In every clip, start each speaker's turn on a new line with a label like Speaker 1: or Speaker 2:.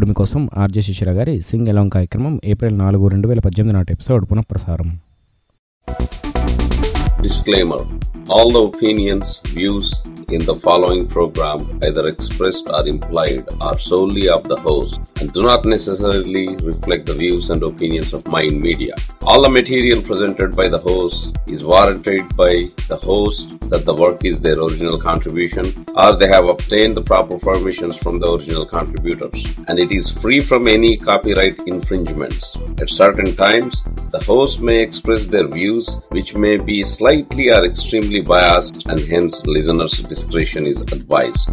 Speaker 1: ఇప్పుడు మీకోసం ఆర్జే శిశిర గారి సింగ్ ఎలాంగ్ కార్యక్రమం ఏప్రిల్ నాలుగు రెండు వేల పద్దెనిమిది నాటి ఎపిసోడ్ పునఃప్రసారం
Speaker 2: Disclaimer All the opinions, views in the following program, either expressed or implied, are solely of the host and do not necessarily reflect the views and opinions of Mind Media. All the material presented by the host is warranted by the host that the work is their original contribution or they have obtained the proper permissions from the original contributors and it is free from any copyright infringements. At certain times, the host may express their views which may be slightly or extremely biased and hence listeners' discretion is advised.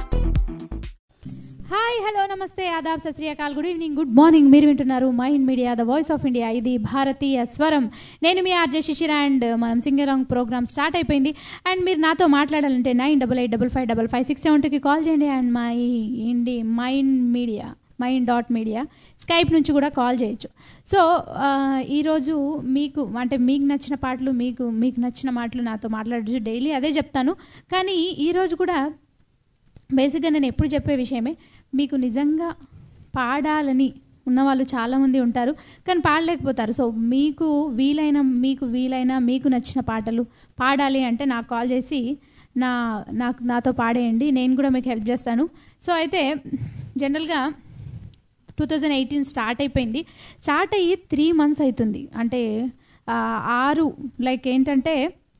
Speaker 3: Hi hello నమస్తే ఆదాబ్ సత్ శ్రీ అకాల్ good evening good morning మీరు వింటున్నారు Mind media the voice of India ఇది భారతీయ స్వరం నేను మీ ఆర్జే శిశిర అండ్ మనం సింగరాంగ్ ప్రోగ్రామ్ స్టార్ట్ అయిపోయింది అండ్ మీరు నాతో మాట్లాడాలంటే nine double eight double five double five six seven టూకి కాల్ చేయండి and my indie Mind Media Mind dot Media Skype నుంచి కూడా కాల్ చేయొచ్చు సో ఆ, ఈరోజు మీకు అంటే మీకు నచ్చిన పాటలు మీకు మీకు నచ్చిన మాటలు నాతో మాట్లాడచ్చు డైలీ అదే చెప్తాను కానీ ఈరోజు కూడా బేసిక్గా నేను ఎప్పుడు చెప్పే విషయమే మీకు నిజంగా పాడాలని ఉన్నవాళ్ళు చాలామంది ఉంటారు కానీ పాడలేకపోతారు సో మీకు వీలైన మీకు వీలైన మీకు నచ్చిన పాటలు పాడాలి అంటే నాకు కాల్ చేసి నా నాకు నాతో పాడేయండి నేను కూడా మీకు హెల్ప్ చేస్తాను సో అయితే జనరల్గా టూ థౌజండ్ ఎయిటీన్ స్టార్ట్ అయిపోయింది స్టార్ట్ అయ్యి త్రీ మంత్స్ అవుతుంది అంటే ఆ, ఆరు లైక్ ఏంటంటే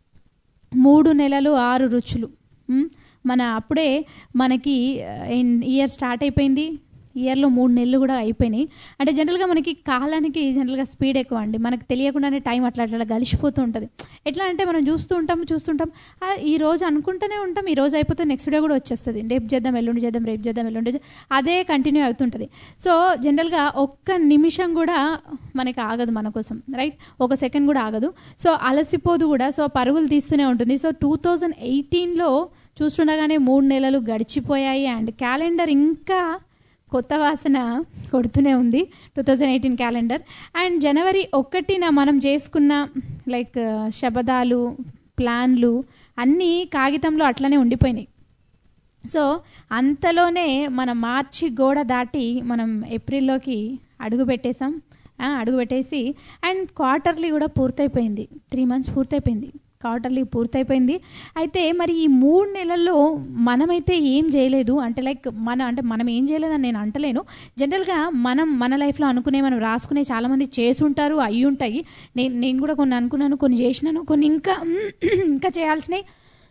Speaker 3: మూడు నెలలు ఆరు రుచులు మ్, మన అప్పుడే మనకి ఇయర్ స్టార్ట్ అయిపోయింది ఇయర్లో మూడు నెలలు కూడా అయిపోయినాయి అంటే జనరల్గా మనకి కాలానికి జనరల్గా స్పీడ్ ఎక్కువ అండి మనకు తెలియకుండానే టైం అట్లా అట్లా గలిసిపోతూ ఉంటుంది ఎట్లా అంటే మనం చూస్తూ ఉంటాం చూస్తుంటాం ఆ, ఈ రోజు అనుకుంటూనే ఉంటాం ఈ రోజు అయిపోతే నెక్స్ట్ డే కూడా వచ్చేస్తుంది రేపు చేద్దాం ఎల్లుండి చేద్దాం రేపు చేద్దాం ఎల్లుండి చేద్దాం అదే కంటిన్యూ అవుతుంటుంది సో జనరల్గా ఒక్క నిమిషం కూడా మనకి ఆగదు మన కోసం రైట్ ఒక సెకండ్ కూడా ఆగదు సో అలసిపోదు కూడా సో పరుగులు తీస్తూనే ఉంటుంది సో టూ థౌజండ్ ఎయిటీన్లో చూస్తుండగానే మూడు నెలలు గడిచిపోయాయి అండ్ క్యాలెండర్ ఇంకా కొత్త వాసన కొడుతూనే ఉంది two thousand eighteen calendar and జనవరి ఒకటిన మనం చేసుకున్న లైక్ శబదాలు ప్లాన్లు అన్నీ కాగితంలో అట్లనే ఉండిపోయినాయి సో అంతలోనే మనం మార్చి గోడ దాటి మనం ఏప్రిల్లోకి అడుగు పెట్టేసాం ఆ, అడుగు పెట్టేసి అండ్ క్వార్టర్లీ కూడా పూర్తయిపోయింది త్రీ మంత్స్ పూర్తయిపోయింది క్వార్టర్లీ పూర్తయిపోయింది అయితే మరి ఈ మూడు నెలల్లో మనమైతే ఏం చేయలేదు అంటే లైక్ మన అంటే మనం ఏం చేయలేదని నేను అంటలేను జనరల్గా మనం మన లైఫ్లో అనుకునే మనం రాసుకునే చాలామంది చేసుంటారు అయ్యి ఉంటాయి నేను నేను కూడా కొన్ని అనుకున్నాను కొన్ని చేసినాను కొన్ని ఇంకా ఇంకా చేయాల్సినవి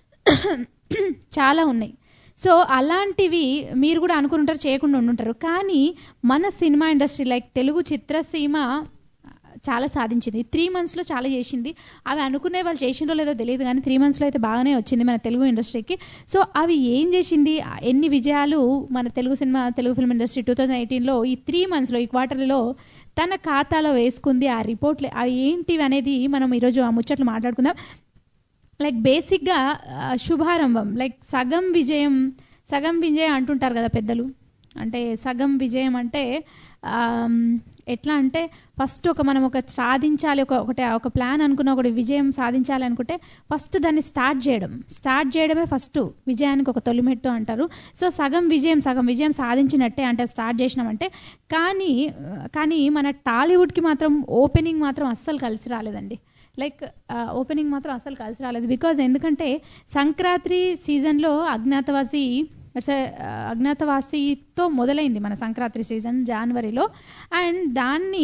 Speaker 3: చాలా ఉన్నాయి సో అలాంటివి మీరు కూడా అనుకుని ఉంటారు చేయకుండా ఉండుంటారు కానీ మన సినిమా ఇండస్ట్రీ లైక్ తెలుగు చిత్రసీమ చాలా సాధించింది త్రీ మంత్స్లో చాలా చేసింది అవి అనుకునే వాళ్ళు చేసిండో లేదో తెలియదు కానీ త్రీ మంత్స్లో అయితే బాగానే వచ్చింది మన తెలుగు ఇండస్ట్రీకి సో అవి ఏం చేసింది ఎన్ని విజయాలు మన Telugu cinema Telugu film industry two thousand ఎయిటీన్లో ఈ త్రీ మంత్స్లో ఈ క్వార్టర్లో తన ఖాతాలో వేసుకుంది ఆ రిపోర్ట్లు అవి ఏంటివి అనేది మనం ఈరోజు ఆ ముచ్చట్లు మాట్లాడుకుందాం లైక్ బేసిక్గా ఆ, శుభారంభం లైక్ సగం విజయం సగం విజయం అంటుంటారు కదా పెద్దలు అంటే సగం విజయం అంటే ఆమ్, ఎట్లా అంటే ఫస్ట్ ఒక మనం ఒక సాధించాలి ఒక ఒకటి ఒక ప్లాన్ అనుకున్న ఒకటి విజయం సాధించాలి అనుకుంటే ఫస్ట్ దాన్ని స్టార్ట్ చేయడం స్టార్ట్ చేయడమే ఫస్ట్ విజయానికి ఒక తొలిమెట్టు అంటారు సో సగం విజయం సగం విజయం సాధించినట్టే అంటే స్టార్ట్ చేసినామంటే కానీ కానీ మన టాలీవుడ్కి మాత్రం ఓపెనింగ్ మాత్రం అస్సలు కలిసి రాలేదండి లైక్ ఓపెనింగ్ మాత్రం అసలు కలిసి రాలేదు బికాజ్ ఎందుకంటే సంక్రాంతి సీజన్లో అజ్ఞాతవాసి ఇట్స్ అజ్ఞాతవాసితో మొదలైంది మన సంక్రాంతి సీజన్ జనవరిలో అండ్ దాన్ని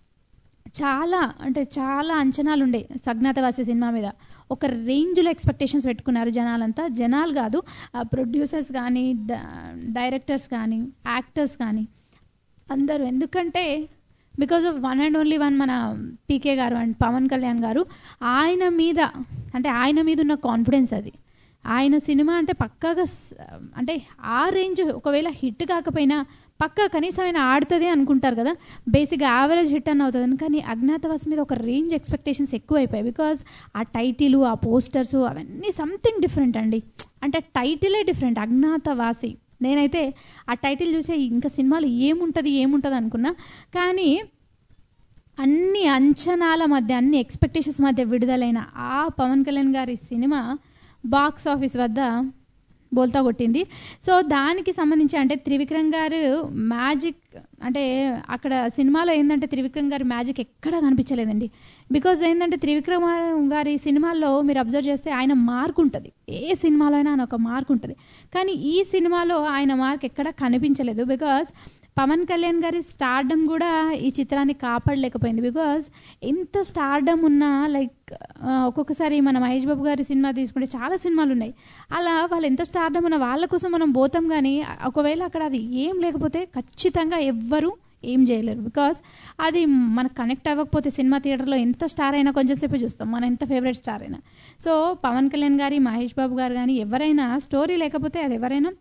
Speaker 3: చాలా అంటే చాలా అంచనాలు ఉండే అజ్ఞాతవాసి సినిమా మీద ఒక రేంజ్లో ఎక్స్పెక్టేషన్స్ పెట్టుకున్నారు జనాలంతా జనాలు కాదు ప్రొడ్యూసర్స్ కానీ డైరెక్టర్స్ కానీ యాక్టర్స్ కానీ అందరూ ఎందుకంటే because of one and only one మన పీకే గారు అండ్ పవన్ కళ్యాణ్ గారు ఆయన మీద అంటే ఆయన మీద ఉన్న కాన్ఫిడెన్స్ అది ఆయన సినిమా అంటే పక్కాగా స్- అంటే ఆ రేంజ్ ఒకవేళ హిట్ కాకపోయినా పక్కా కనీసం ఆయన ఆడుతుంది అనుకుంటారు కదా బేసిక్గా యావరేజ్ హిట్ అని అవుతుంది కానీ అజ్ఞాతవాసి మీద ఒక రేంజ్ ఎక్స్పెక్టేషన్స్ ఎక్కువ అయిపోయాయి బికాజ్ ఆ టైటిల్ ఆ పోస్టర్స్ అవన్నీ సంథింగ్ డిఫరెంట్ అండి అంటే టైటిలే డిఫరెంట్ అజ్ఞాతవాసి నేనైతే ఆ టైటిల్ చూసే ఇంకా సినిమాలు ఏముంటుంది ఏముంటుంది అనుకున్నా కానీ అన్ని అంచనాల మధ్య అన్ని ఎక్స్పెక్టేషన్స్ మధ్య విడుదలైన ఆ పవన్ కళ్యాణ్ గారి సినిమా బాక్స్ ఆఫీస్ వద్ద బోల్తా కొట్టింది సో దానికి సంబంధించి అంటే త్రివిక్రమ్ గారు మ్యాజిక్ అంటే అక్కడ సినిమాలో ఏంటంటే త్రివిక్రమ్ గారి మ్యాజిక్ ఎక్కడా కనిపించలేదండి బికాజ్ ఏంటంటే త్రివిక్రమ్ గారి సినిమాల్లో మీరు అబ్జర్వ్ చేస్తే ఆయన మార్క్ ఉంటుంది ఏ సినిమాలో అయినా ఆయన ఒక మార్క్ ఉంటుంది కానీ ఈ సినిమాలో ఆయన మార్క్ ఎక్కడా కనిపించలేదు బికాజ్ పవన్ కళ్యాణ్ గారి స్టార్డమ్ కూడా ఈ చిత్రాన్ని కాపాడలేకపోయింది బికాజ్ ఎంత స్టార్డమ్ ఉన్నా లైక్ ఒక్కొక్కసారి మన మహేష్ బాబు గారి సినిమా తీసుకుంటే చాలా సినిమాలు ఉన్నాయి అలా వాళ్ళు ఎంత స్టార్డమ్ ఉన్న వాళ్ళ కోసం మనం పోతాం కానీ ఒకవేళ అక్కడ అది ఏం లేకపోతే ఖచ్చితంగా ఎవ్వరూ ఏం చేయలేరు బికాస్ అది మనకు కనెక్ట్ అవ్వకపోతే సినిమా థియేటర్లో ఎంత స్టార్ అయినా కొంచెంసేపు చూస్తాం మన ఎంత ఫేవరెట్ స్టార్ అయినా సో పవన్ కళ్యాణ్ గారి మహేష్ బాబు గారు కానీ ఎవరైనా స్టోరీ లేకపోతే అది ఎవరైనా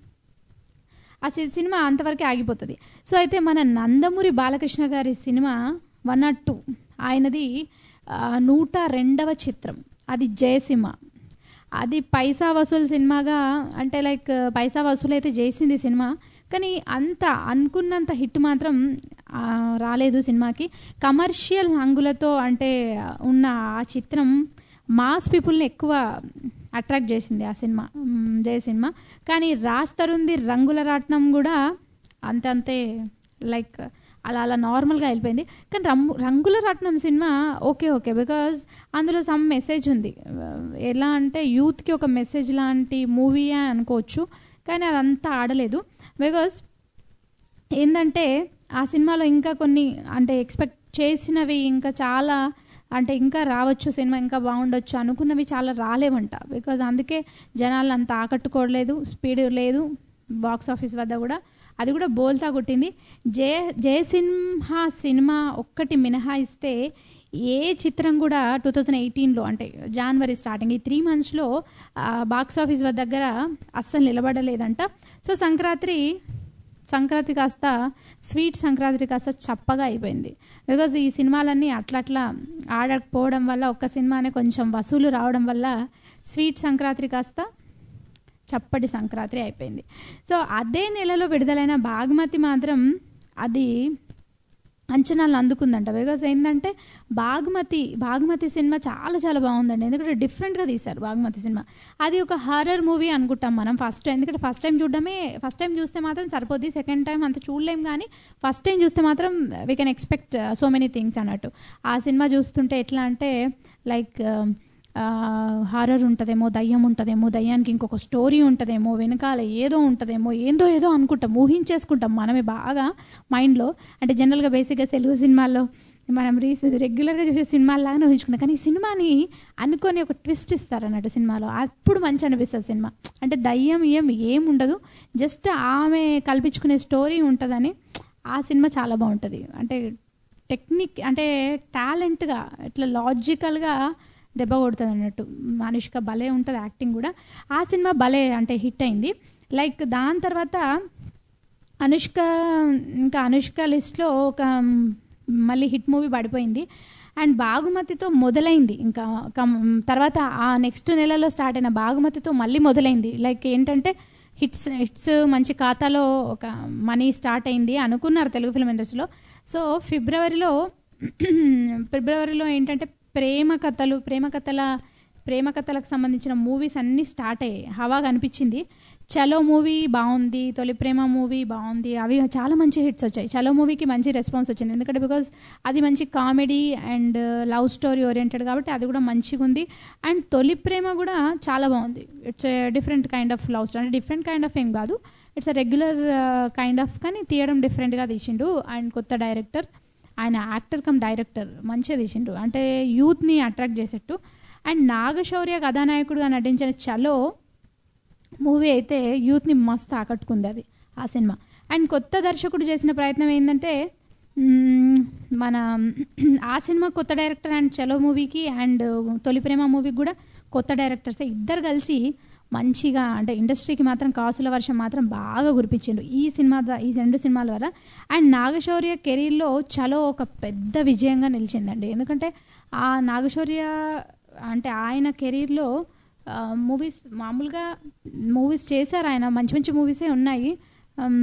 Speaker 3: ఆ సి- సినిమా అంతవరకే ఆగిపోతుంది సో అయితే మన నందమూరి బాలకృష్ణ గారి సినిమా వన్ నాట్ టూ ఆయనది ఆ, నూట రెండవ చిత్రం అది జయసింహ అది పైసా వసూలు సినిమాగా అంటే లైక్ పైసా వసూలు అయితే చేసింది సినిమా కానీ అంత అనుకున్నంత హిట్ మాత్రం ఆ, రాలేదు సినిమాకి కమర్షియల్ హంగులతో అంటే ఉన్న ఆ చిత్రం మాస్ పీపుల్ని ఎక్కువ అట్రాక్ట్ చేసింది ఆ సినిమా మ్, జయ సినిమా కానీ రాజ్ తరుణ్ది రంగుల రాట్నం కూడా అంతంతే లైక్ అలా అలా నార్మల్గా వెళ్ళిపోయింది కానీ రంగు Rangula Ratnam cinema okay okay because అందులో సమ్ మెసేజ్ ఉంది ఎలా అంటే యూత్కి ఒక మెసేజ్ లాంటి మూవీ అని అనుకోవచ్చు కానీ అదంతా ఆడలేదు బికాజ్ ఏంటంటే ఆ సినిమాలో ఇంకా కొన్ని అంటే ఎక్స్పెక్ట్ చేసినవి ఇంకా చాలా అంటే ఇంకా రావచ్చు సినిమా ఇంకా బాగుండొచ్చు అనుకున్నవి చాలా రాలేవంట బికాజ్ అందుకే జనాలు అంత ఆకట్టుకోవట్లేదు స్పీడ్ లేదు బాక్స్ ఆఫీస్ వద్ద కూడా అది కూడా బోల్తా కొట్టింది జయ జయసింహ సినిమా ఒక్కటి మినహాయిస్తే ఏ చిత్రం కూడా టూ థౌజండ్ ఎయిటీన్లో అంటే జనవరి స్టార్టింగ్ ఈ త్రీ మంత్స్లో బాక్స్ ఆఫీస్ వద్ద దగ్గర అస్సలు నిలబడలేదంట సో సంక్రాంతి సంక్రాంతి కాస్త స్వీట్ సంక్రాంతి కాస్త చప్పగా అయిపోయింది బికాజ్ ఈ సినిమాలన్నీ అట్లా అట్లా ఆడకపోవడం వల్ల ఒక్క సినిమానే కొంచెం వసూలు రావడం వల్ల స్వీట్ సంక్రాంతి కాస్త చప్పటి సంక్రాంతి అయిపోయింది సో అదే నెలలో విడుదలైన బాగ్మతి మాత్రం అది అంచనాలు అందుకుందంట బికాజ్ ఏంటంటే బాగ్మతి బాగ్మతి సినిమా చాలా చాలా బాగుందండి ఎందుకంటే డిఫరెంట్గా తీశారు బాగ్మతి సినిమా అది ఒక హారర్ మూవీ అనుకుంటాం మనం ఫస్ట్ ఎందుకంటే ఫస్ట్ టైం చూడడమే ఫస్ట్ టైం చూస్తే మాత్రం సరిపోద్ది సెకండ్ టైం అంత చూడలేం కానీ ఫస్ట్ టైం చూస్తే మాత్రం we can expect so many things అన్నట్టు ఆ సినిమా చూస్తుంటే ఎట్లా అంటే లైక్ హారర్ ఉంటుందేమో దయ్యం ఉంటుందేమో దయ్యానికి ఇంకొక స్టోరీ ఉంటుందేమో వెనకాల ఏదో ఉంటుందేమో ఏందో ఏదో అనుకుంటాం ఊహించేసుకుంటాం మనమే బాగా మైండ్లో అంటే జనరల్గా బేసిక్గా తెలుగు సినిమాల్లో మనం రీస్ రెగ్యులర్గా చూసే సినిమాలాగానే ఊహించుకుంటాం కానీ ఈ సినిమాని అనుకొని ఒక ట్విస్ట్ ఇస్తారు అన్నట్టు సినిమాలో అప్పుడు మంచి అనిపిస్తుంది సినిమా అంటే దయ్యం ఏం ఏం ఉండదు జస్ట్ ఆమె కల్పించుకునే స్టోరీ ఉంటుందని ఆ సినిమా చాలా బాగుంటుంది అంటే టెక్నిక్ అంటే టాలెంట్గా ఇట్లా లాజికల్గా దెబ్బ కొడుతుంది అన్నట్టు అనుష్క భలే ఉంటుంది యాక్టింగ్ కూడా ఆ సినిమా భలే అంటే హిట్ అయింది లైక్ దాని తర్వాత అనుష్క ఇంకా అనుష్క లిస్ట్లో ఒక మళ్ళీ హిట్ మూవీ పడిపోయింది అండ్ బాగుమతితో మొదలైంది ఇంకా కం- తర్వాత ఆ నెక్స్ట్ నెలలో స్టార్ట్ అయిన బాగుమతితో మళ్ళీ మొదలైంది లైక్ ఏంటంటే హిట్స్ హిట్స్ మంచి ఖాతాలో ఒక మనీ స్టార్ట్ అయింది అనుకున్నారు తెలుగు ఫిల్మ్ ఇండస్ట్రీలో సో ఫిబ్రవరిలో ఫిబ్రవరిలో ఏంటంటే ప్రేమ కథలు ప్రేమ కథల ప్రేమ కథలకు సంబంధించిన మూవీస్ అన్నీ స్టార్ట్ అయ్యాయి హవా కనిపించింది చలో మూవీ బాగుంది తొలి ప్రేమ మూవీ బాగుంది అవి చాలా మంచి హిట్స్ వచ్చాయి చలో మూవీకి మంచి రెస్పాన్స్ వచ్చింది ఎందుకంటే బికాజ్ అది మంచి comedy and love story oriented కాబట్టి అది కూడా మంచిగా ఉంది అండ్ తొలి ప్రేమ కూడా చాలా బాగుంది it's different kind of love story అంటే డిఫరెంట్ కైండ్ ఆఫ్ ఏం కాదు ఇట్స్ రెగ్యులర్ కైండ్ ఆఫ్ కానీ తీయడం డిఫరెంట్గా తీసిండు అండ్ కొత్త డైరెక్టర్ ఆయన యాక్టర్ కమ్ డైరెక్టర్ మంచిగా తీసిండు అంటే యూత్ని అట్రాక్ట్ చేసేట్టు అండ్ నాగశౌర్య కథానాయకుడుగా నటించిన చలో మూవీ అయితే యూత్ని మస్తు ఆకట్టుకుంది అది ఆ సినిమా అండ్ కొత్త దర్శకుడు చేసిన ప్రయత్నం ఏంటంటే మ్మ్, మన ఆ సినిమా కొత్త డైరెక్టర్ అండ్ చలో మూవీకి అండ్ తొలి ప్రేమ మూవీకి కూడా కొత్త డైరెక్టర్స్ ఇద్దరు కలిసి మంచిగా అంటే ఇండస్ట్రీకి మాత్రం కాసుల వర్షం మాత్రం బాగా కురిపించిండు ఈ సినిమా ద్వారా ఈ రెండు సినిమాల ద్వారా అండ్ నాగశౌర్య కెరీర్లో చలో ఒక పెద్ద విజయంగా నిలిచిందండి ఎందుకంటే ఆ నాగశౌర్య అంటే ఆయన కెరీర్లో మూవీస్ మామూలుగా మూవీస్ చేశారు ఆయన మంచి మంచి మూవీసే ఉన్నాయి అమ్,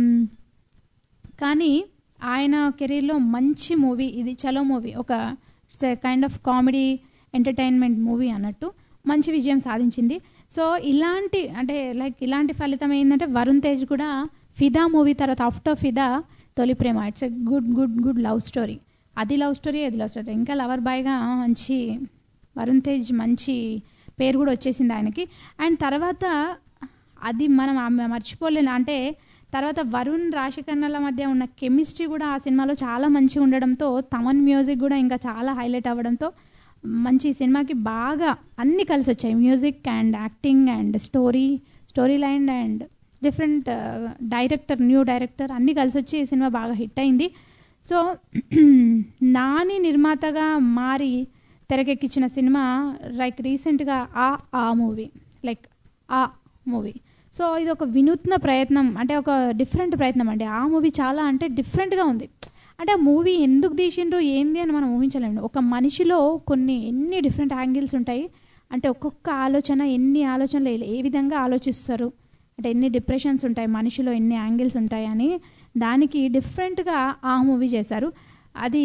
Speaker 3: కానీ ఆయన కెరీర్లో మంచి మూవీ ఇది చలో మూవీ ఒక it's kind of comedy entertainment movie అన్నట్టు మంచి విజయం సాధించింది సో ఇలాంటి అంటే లైక్ ఇలాంటి ఫలితం ఏంటంటే వరుణ్ తేజ్ కూడా ఫిదా మూవీ తర్వాత after Fidaa Tholi Prema it's a good good good love story అది లవ్ స్టోరీ అది లవ్ స్టోరీ ఇంకా లవర్ బాయ్గా మంచి వరుణ్ తేజ్ మంచి పేరు కూడా వచ్చేసింది ఆయనకి అండ్ తర్వాత అది మనం ఆమె మర్చిపోలేను అంటే తర్వాత వరుణ్ రాశికన్నల మధ్య ఉన్న కెమిస్ట్రీ కూడా ఆ సినిమాలో చాలా మంచిగా ఉండడంతో తమన్ మ్యూజిక్ కూడా ఇంకా చాలా హైలైట్ అవ్వడంతో మంచి సినిమాకి బాగా అన్నీ కలిసి వచ్చాయి music and acting and story story line and different director new director అన్నీ కలిసి వచ్చి ఈ సినిమా బాగా హిట్ అయింది సో నాని నిర్మాతగా మారి తెరకెక్కించిన సినిమా లైక్ రీసెంట్గా ఆ ఆ మూవీ లైక్ ఆ మూవీ సో ఇది ఒక వినూత్న ప్రయత్నం అంటే ఒక డిఫరెంట్ ప్రయత్నం అండి ఆ మూవీ చాలా అంటే డిఫరెంట్గా ఉంది అంటే ఆ మూవీ ఎందుకు తీసిండ్రు ఏంది అని మనం ఊహించలేము ఒక మనిషిలో కొన్ని ఎన్ని డిఫరెంట్ యాంగిల్స్ ఉంటాయి అంటే ఒక్కొక్క ఆలోచన ఎన్ని ఆలోచనలు ఏ- ఏ విధంగా ఆలోచిస్తారు అంటే ఎన్ని డిప్రెషన్స్ ఉంటాయి మనిషిలో ఎన్ని యాంగిల్స్ ఉంటాయి అని దానికి డిఫరెంట్గా ఆ మూవీ చేశారు అది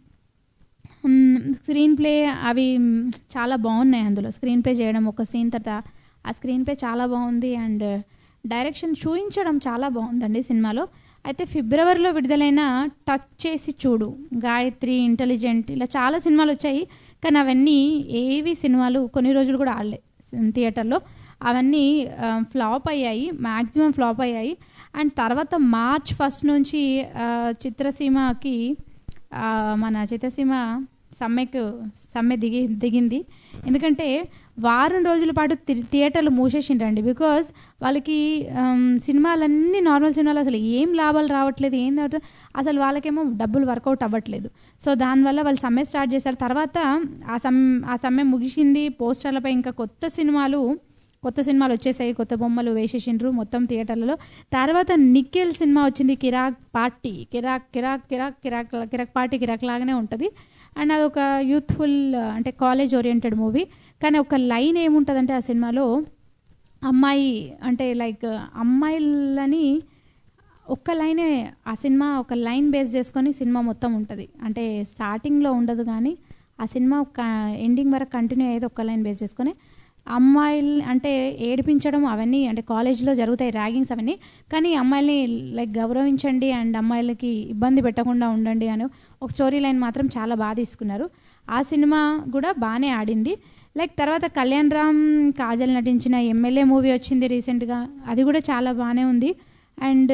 Speaker 3: స్క్రీన్ ప్లే అవి మ్, చాలా బాగున్నాయి అందులో స్క్రీన్ ప్లే చేయడం ఒక సీన్ తర్వాత ఆ స్క్రీన్ ప్లే చాలా బాగుంది అండ్ డైరెక్షన్ చూపించడం చాలా బాగుందండి సినిమాలో అయితే ఫిబ్రవరిలో విడుదలైన టచ్ చేసి చూడు గాయత్రి ఇంటెలిజెంట్ ఇలా చాలా సినిమాలు వచ్చాయి కానీ అవన్నీ ఏవి సినిమాలు కొన్ని రోజులు కూడా ఆడలే థియేటర్లో అవన్నీ ఫ్లాప్ అయ్యాయి మ్యాక్సిమం ఫ్లాప్ అయ్యాయి అండ్ తర్వాత మార్చ్ ఫస్ట్ నుంచి ఆ, చిత్రసీమకి ఆ, మన చిత్రసీమ సమ్మెకు సమ్మె దిగి దిగింది ఎందుకంటే వారం రోజుల పాటు థి- థియేటర్లు మూసేసిండ్రండి బికాస్ వాళ్ళకి ఆమ్, సినిమాలన్నీ నార్మల్ సినిమాలు అసలు ఏం లాభాలు రావట్లేదు ఏం రావట్లేదు అసలు వాళ్ళకేమో డబ్బులు వర్కౌట్ అవ్వట్లేదు సో దానివల్ల వాళ్ళు సమ్మె స్టార్ట్ చేశారు తర్వాత ఆ సమ్ ఆ సమ్మె ముగిసింది పోస్టర్లపై ఇంకా కొత్త సినిమాలు కొత్త సినిమాలు వచ్చేసాయి కొత్త బొమ్మలు వేసేసిండ్రు మొత్తం థియేటర్లలో తర్వాత నిఖిల్ సినిమా వచ్చింది కిరాక్ పార్టీ కిరాక్ కిరాక్ కిరాక్ కిరాక్ కిరాక్ పార్టీ కిరాక్ లాగానే ఉంటుంది అండ్ అది ఒక యూత్ఫుల్ అంటే కాలేజ్ ఓరియంటెడ్ మూవీ కానీ ఒక లైన్ ఏముంటుందంటే ఆ సినిమాలో అమ్మాయి అంటే లైక్ అమ్మాయిలని ఒక్క లైనే ఆ సినిమా ఒక లైన్ బేస్ చేసుకొని సినిమా మొత్తం ఉంటుంది అంటే స్టార్టింగ్లో ఉండదు కానీ ఆ సినిమా ఎండింగ్ వరకు కంటిన్యూ అయ్యేది ఒక్క లైన్ బేస్ చేసుకొని అమ్మాయిలు అంటే ఏడిపించడం అవన్నీ అంటే కాలేజ్లో జరుగుతాయి ర్యాగింగ్స్ అవన్నీ కానీ అమ్మాయిల్ని లైక్ గౌరవించండి అండ్ అమ్మాయిలకి ఇబ్బంది పెట్టకుండా ఉండండి అని ఒక స్టోరీ లైన్ మాత్రం చాలా బాగా తీసుకున్నారు ఆ సినిమా కూడా బాగానే ఆడింది లైక్ తర్వాత కళ్యాణ్ రామ్ కాజల్ నటించిన ఎమ్మెల్యే మూవీ వచ్చింది రీసెంట్గా అది కూడా చాలా బాగానే ఉంది అండ్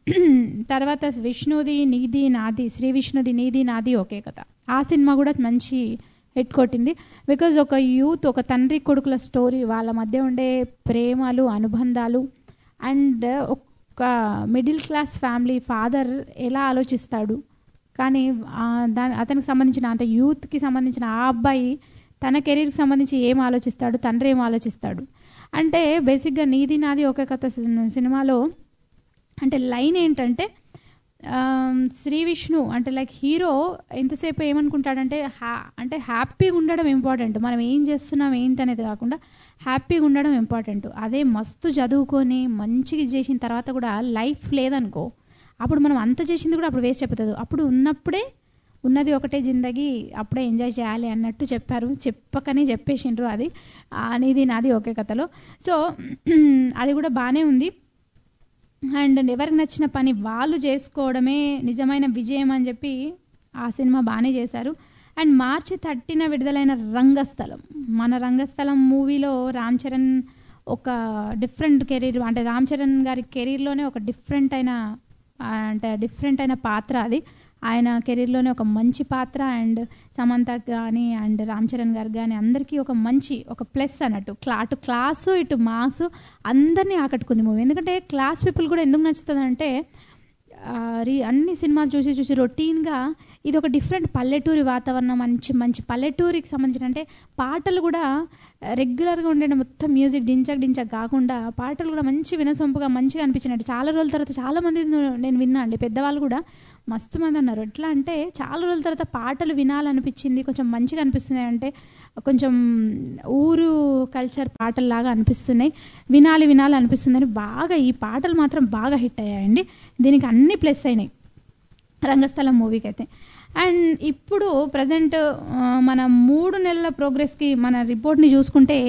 Speaker 3: తర్వాత విష్ణుది నీది నాది శ్రీ విష్ణుది నీది నాది ఒకే కథ ఆ సినిమా కూడా మంచి హిట్ కొట్టింది బికాజ్ ఒక యూత్ ఒక తండ్రి కొడుకుల స్టోరీ వాళ్ళ మధ్య ఉండే ప్రేమలు అనుబంధాలు అండ్ ఒక మిడిల్ క్లాస్ ఫ్యామిలీ ఫాదర్ ఎలా ఆలోచిస్తాడు కానీ ఆ దాని అతనికి సంబంధించిన అంటే యూత్కి సంబంధించిన ఆ అబ్బాయి తన కెరీర్కి సంబంధించి ఏం ఆలోచిస్తాడు తండ్రి ఏం ఆలోచిస్తాడు అంటే బేసిక్గా నీది నాది ఒకే కథ సిన్- సినిమాలో అంటే లైన్ ఏంటంటే ఆమ్, శ్రీ విష్ణు అంటే లైక్ హీరో ఎంతసేపు ఏమనుకుంటాడంటే హ్యా అంటే హ్యాపీగా ఉండడం ఇంపార్టెంట్ మనం ఏం చేస్తున్నాం ఏంటి అనేది కాకుండా హ్యాపీగా ఉండడం ఇంపార్టెంట్ అదే మస్తు చదువుకొని మంచిగా చేసిన తర్వాత కూడా లైఫ్ లేదనుకో అప్పుడు మనం అంత చేసింది కూడా అప్పుడు వేస్ట్ అయిపోతుంది అప్పుడు ఉన్నప్పుడే ఉన్నది ఒకటే జిందగీ అప్పుడే ఎంజాయ్ చేయాలి అన్నట్టు చెప్పారు చెప్పకనే చెప్పేసిండ్రు అది అనేది నాది ఒకే కథలో సో అది కూడా బాగానే ఉంది అండ్ ఎవరికి నచ్చిన పని వాళ్ళు చేసుకోవడమే నిజమైన విజయం అని చెప్పి ఆ సినిమా బాగానే చేశారు అండ్ మార్చి థర్టీన విడుదలైన రంగస్థలం మన రంగస్థలం మూవీలో రామ్ చరణ్ ఒక డిఫరెంట్ కెరీర్ అంటే రామ్ చరణ్ గారి కెరీర్లోనే ఒక డిఫరెంట్ అయిన ఆ, అంటే డిఫరెంట్ అయిన పాత్ర అది ఆయన కెరీర్లోనే ఒక మంచి పాత్ర అండ్ సమంత కానీ అండ్ రామ్ చరణ్ గారు కానీ అందరికీ ఒక మంచి ఒక ప్లస్ అన్నట్టు క్లా అటు క్లాసు ఇటు మాసు అందరినీ ఆకట్టుకుంది మూవీ ఎందుకంటే క్లాస్ పీపుల్ కూడా ఎందుకు నచ్చుతుంది అంటే ఆ, రీ అన్ని సినిమాలు చూసి చూసి రొటీన్గా ఇది ఒక డిఫరెంట్ పల్లెటూరి వాతావరణం మంచి మంచి పల్లెటూరికి సంబంధించిన అంటే పాటలు కూడా రెగ్యులర్గా ఉండే మొత్తం మ్యూజిక్ డించక్ డించక్ కాకుండా పాటలు కూడా మంచి వినసొంపుగా మంచిగా అనిపించినట్టు చాలా రోజుల తర్వాత చాలా మంది నేను విన్నా అండి పెద్దవాళ్ళు కూడా మస్తు మంది అన్నారు ఎట్లా అంటే చాలా రోజుల తర్వాత పాటలు వినాలనిపించింది కొంచెం మంచిగా అనిపిస్తున్నాయి అంటే కొంచెం ఊరు కల్చర్ పాటల్లాగా అనిపిస్తున్నాయి వినాలి వినాలి అనిపిస్తుందని బాగా ఈ పాటలు మాత్రం బాగా హిట్ అయ్యాయండి దీనికి అన్ని ప్లస్ అయినాయి రంగస్థలం మూవీకి అయితే అండ్ ఇప్పుడు ప్రజెంట్ మన మూడు నెలల ప్రోగ్రెస్కి మన రిపోర్ట్ని చూసుకుంటే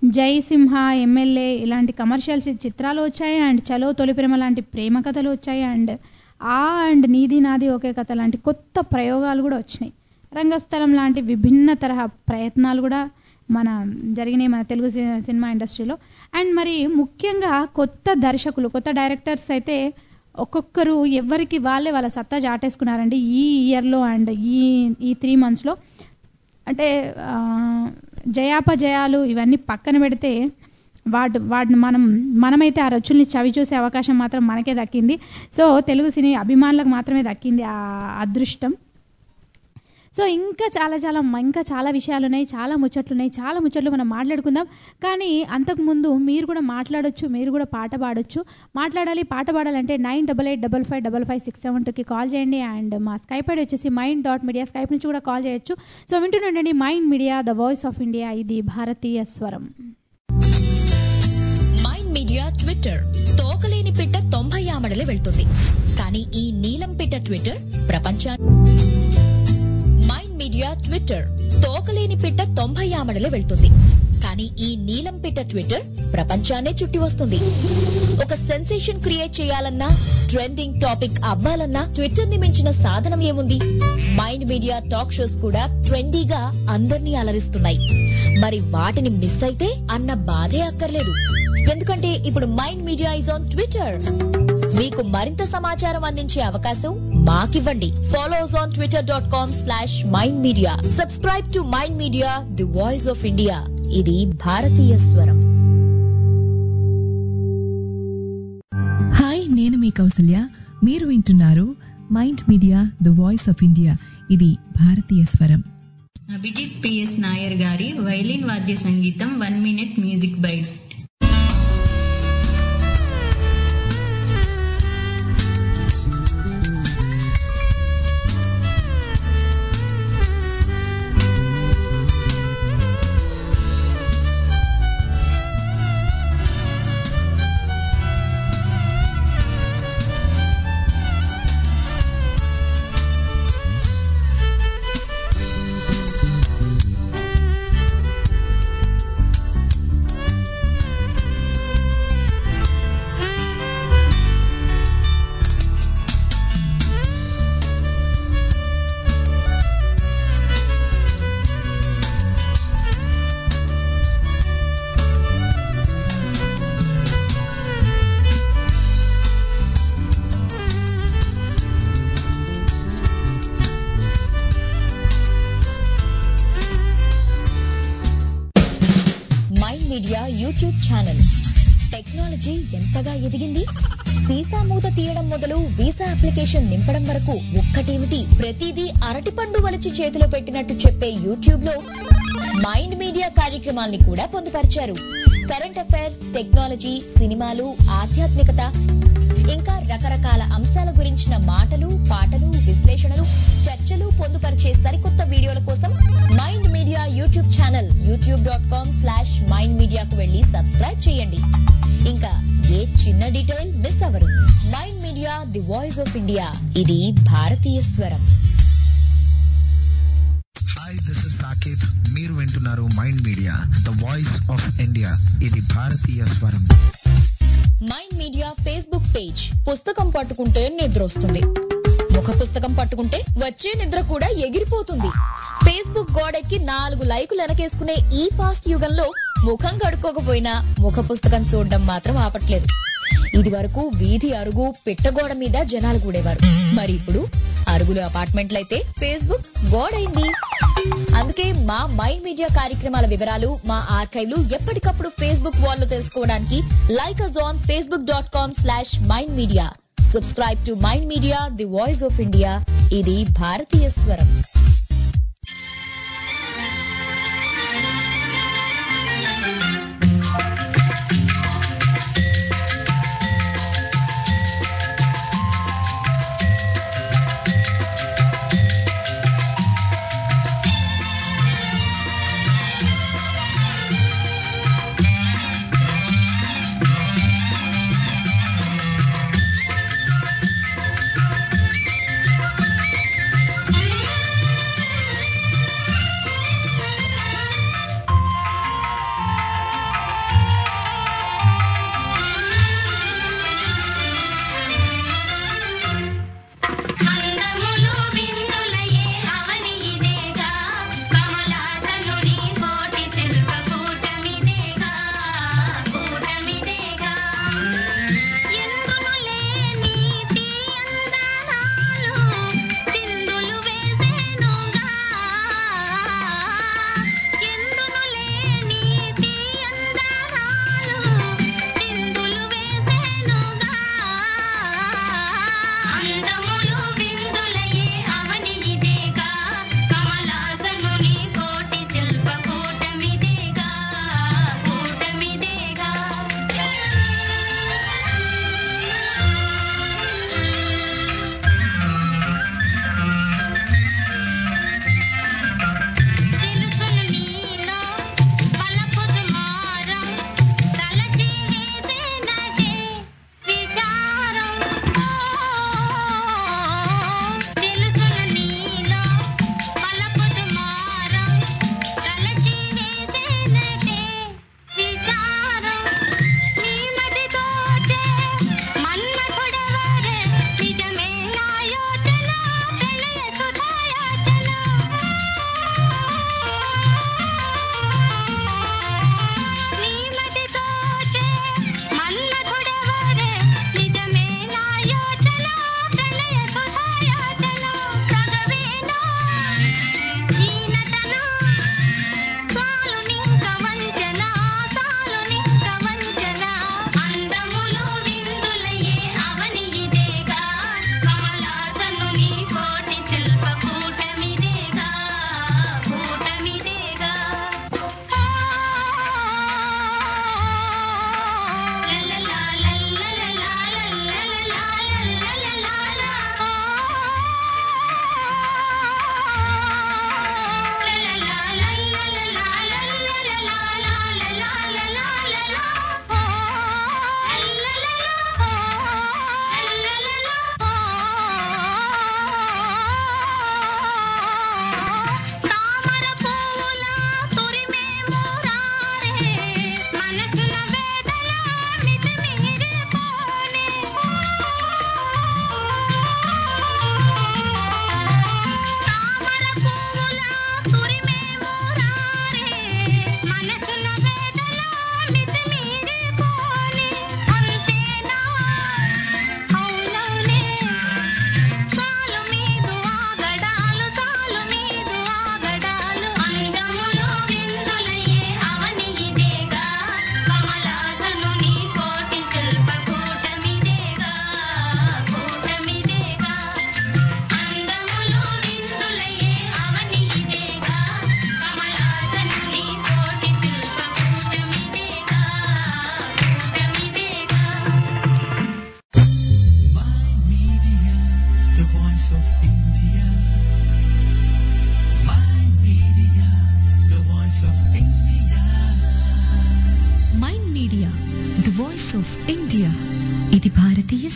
Speaker 3: జై సింహ ఎమ్మెల్యే ఇలాంటి కమర్షియల్స్ చిత్రాలు వచ్చాయి అండ్ చలో తొలి ప్రేమ లాంటి ప్రేమ కథలు వచ్చాయి అండ్ ఆ అండ్ నీది నాది ఒకే కథ లాంటి కొత్త ప్రయోగాలు కూడా వచ్చినాయి రంగస్థలం లాంటి విభిన్న తరహా ప్రయత్నాలు కూడా మన జరిగినాయి మన తెలుగు సి- సినిమా ఇండస్ట్రీలో అండ్ మరి ముఖ్యంగా కొత్త దర్శకులు కొత్త డైరెక్టర్స్ అయితే ఒక్కొక్కరు ఎవరికి వాళ్ళే వాళ్ళ సత్తా చాటేసుకున్నారండి ఈ ఇయర్లో అండ్ ఈ ఈ త్రీ మంత్స్లో అంటే ఆ, జయాపజయాలు ఇవన్నీ పక్కన పెడితే వాటి వాటిని మనం మనమైతే ఆ రచుల్ని చవి చూసే అవకాశం మాత్రం మనకే దక్కింది సో తెలుగు సినీ అభిమానులకు మాత్రమే దక్కింది ఆ అదృష్టం సో ఇంకా చాలా చాలా మ- ఇంకా చాలా విషయాలు ఉన్నాయి చాలా ముచ్చట్లు ఉన్నాయి చాలా ముచ్చట్లు మనం మాట్లాడుకుందాం కానీ అంతకుముందు మీరు కూడా మాట్లాడొచ్చు మీరు కూడా పాట పాడొచ్చు మాట్లాడాలి పాట పాడాలంటే nine double eight double five double five six seven టూకి కాల్ చేయండి అండ్ మా స్కైప్ ఐడి వచ్చేసి మైండ్ డాట్ మీడియా స్కైప్ నుంచి కూడా కాల్ చేయొచ్చు సో వింటుండండి Mind media the voice of India ఇది భారతీయ స్వరం
Speaker 4: మైండ్ మీడియా ట్విట్టర్ తోకలేని పిట్ట తొంభై ఆమడలే వెళ్తుంది కానీ ఈ నీలం పిట్ట ట్విట్టర్ ప్రపంచా మైండ్ మీడియా ట్విట్టర్ తోకలేని పిట్ట తొంభై ఆమడలే వెళ్తుంది కానీ ఈ నీలం పిట్ట ట్విట్టర్ ప్రపంచాన్నే చుట్టి వస్తుంది ఒక సెన్సేషన్ క్రియేట్ చేయాలన్నా ట్రెండింగ్ టాపిక్ అవ్వాలన్నా ట్విట్టర్ ని మించిన సాధనం ఏముంది మైండ్ మీడియా టాక్ షోస్ కూడా ట్రెండీగా అందర్నీ అలరిస్తున్నాయి మరి వాటిని మిస్ అయితే అన్న బాధే అక్కర్లేదు ఎందుకంటే ఇప్పుడు Mind Media is on Twitter మీకు మరింత సమాచారం అందించే అవకాశం మాకివ్వండి follow us on Twitter dot com slash Mind Media subscribe to Mind media the voice of India ఇది భారతీయ స్వరం
Speaker 5: హాయ్ నేను మీ కౌసల్య మీరు వింటున్నారు Mind media the voice of India ఇది భారతీయ స్వరం
Speaker 6: అభిజిత్ పిఎస్ నాయర్ గారి వైలిన్ వాద్య సంగీతం one minute music bite
Speaker 4: Mind Media YouTube channel technology ఎంతగా ఎదిగింది సీసా మూత తీయడం మొదలు వీసా అప్లికేషన్ నింపడం వరకు ఒక్కటేమిటి ప్రతిదీ అరటిపండు వలిచి చేతిలో పెట్టినట్టు చెప్పే యూట్యూబ్ లో మైండ్ మీడియా కార్యక్రమాల్ని కూడా పొందుపరిచారు కరెంట్ అఫైర్స్ టెక్నాలజీ సినిమాలు ఆధ్యాత్మికత ఇంకా రకరకాల అంశాల గురించిన మాటలు పాటలు విశ్లేషణలు చర్చలు పొందుపరిచే సరికొత్త వీడియోల కోసం Mind Media YouTube channel YouTube dot com slash Mind మీడియాకు వెళ్లి సబ్స్క్రైబ్ చేయండి ఇంకా ఏ చిన్న డీటెయిల్ మిస్ అవ్వరు Mind media the voice of India ఇది భారతీయ స్వరం
Speaker 7: హాయ్ దిస్ ఇస్ సాకేత్ మీరు వింటున్నారు Mind media the voice of India ఇది భారతీయ స్వరం
Speaker 4: మైండ్ మీడియా ఫేస్బుక్ పేజ్ పుస్తకం పట్టుకుంటే నిద్ర వస్తుంది ముఖ పుస్తకం పట్టుకుంటే వచ్చే నిద్ర కూడా ఎగిరిపోతుంది ఫేస్బుక్ గోడెక్కి నాలుగు లైకులు వెనకేసుకునే ఈ ఫాస్ట్ యుగంలో ముఖం కడుక్కోకపోయినా ముఖ పుస్తకం చూడడం మాత్రం ఆపట్లేదు ఇది వరకు వీధి అరుగు పిట్టగోడ మీద జనాలు కూడేవారు మరి ఇప్పుడు అరుగులు అపార్ట్మెంట్లయితే ఫేస్బుక్ గోడైంది అందుకే మా మైండ్ మీడియా కార్యక్రమాల వివరాలు మా ఆర్కైవ్లు ఎప్పటికప్పుడు ఫేస్బుక్ వాల్ లో తెలుసుకోవడానికి like us on Facebook dot com slash Mind Media subscribe to Mind media the voice of India ఇది భారతీయ స్వరం
Speaker 8: Thank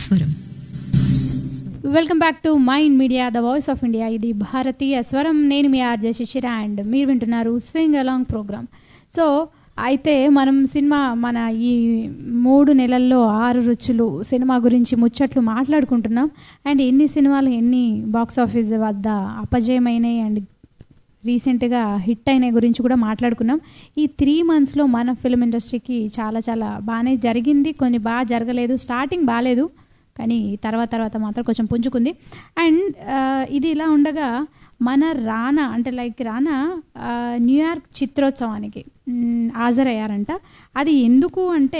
Speaker 5: స్వరం
Speaker 3: welcome back to Mind media the voice of India ఇది భారతీయ స్వరం నేను మీ ఆర్జే శిశిర అండ్ మీరు వింటున్నారు సింగ్ అలాంగ్ ప్రోగ్రామ్ సో అయితే మనం సినిమా మన ఈ మూడు నెలల్లో ఆరు రుచులు సినిమా గురించి ముచ్చట్లు మాట్లాడుకుంటున్నాం అండ్ ఎన్ని సినిమాలు ఎన్ని బాక్స్ ఆఫీస్ వద్ద అపజయమైనాయి అండ్ రీసెంట్గా హిట్ అయిన గురించి కూడా మాట్లాడుకున్నాం ఈ త్రీ మంత్స్లో మన ఫిల్మ్ ఇండస్ట్రీకి చాలా చాలా బాగానే జరిగింది కొన్ని బాగా జరగలేదు స్టార్టింగ్ బాగాలేదు కానీ తర్వాత తర్వాత మాత్రం కొంచెం పుంజుకుంది అండ్ ఇది ఇలా ఉండగా మన రానా అంటే లైక్ రానా ఆ, న్యూయార్క్ చిత్రోత్సవానికి మ్, హాజరయ్యారంట అది ఎందుకు అంటే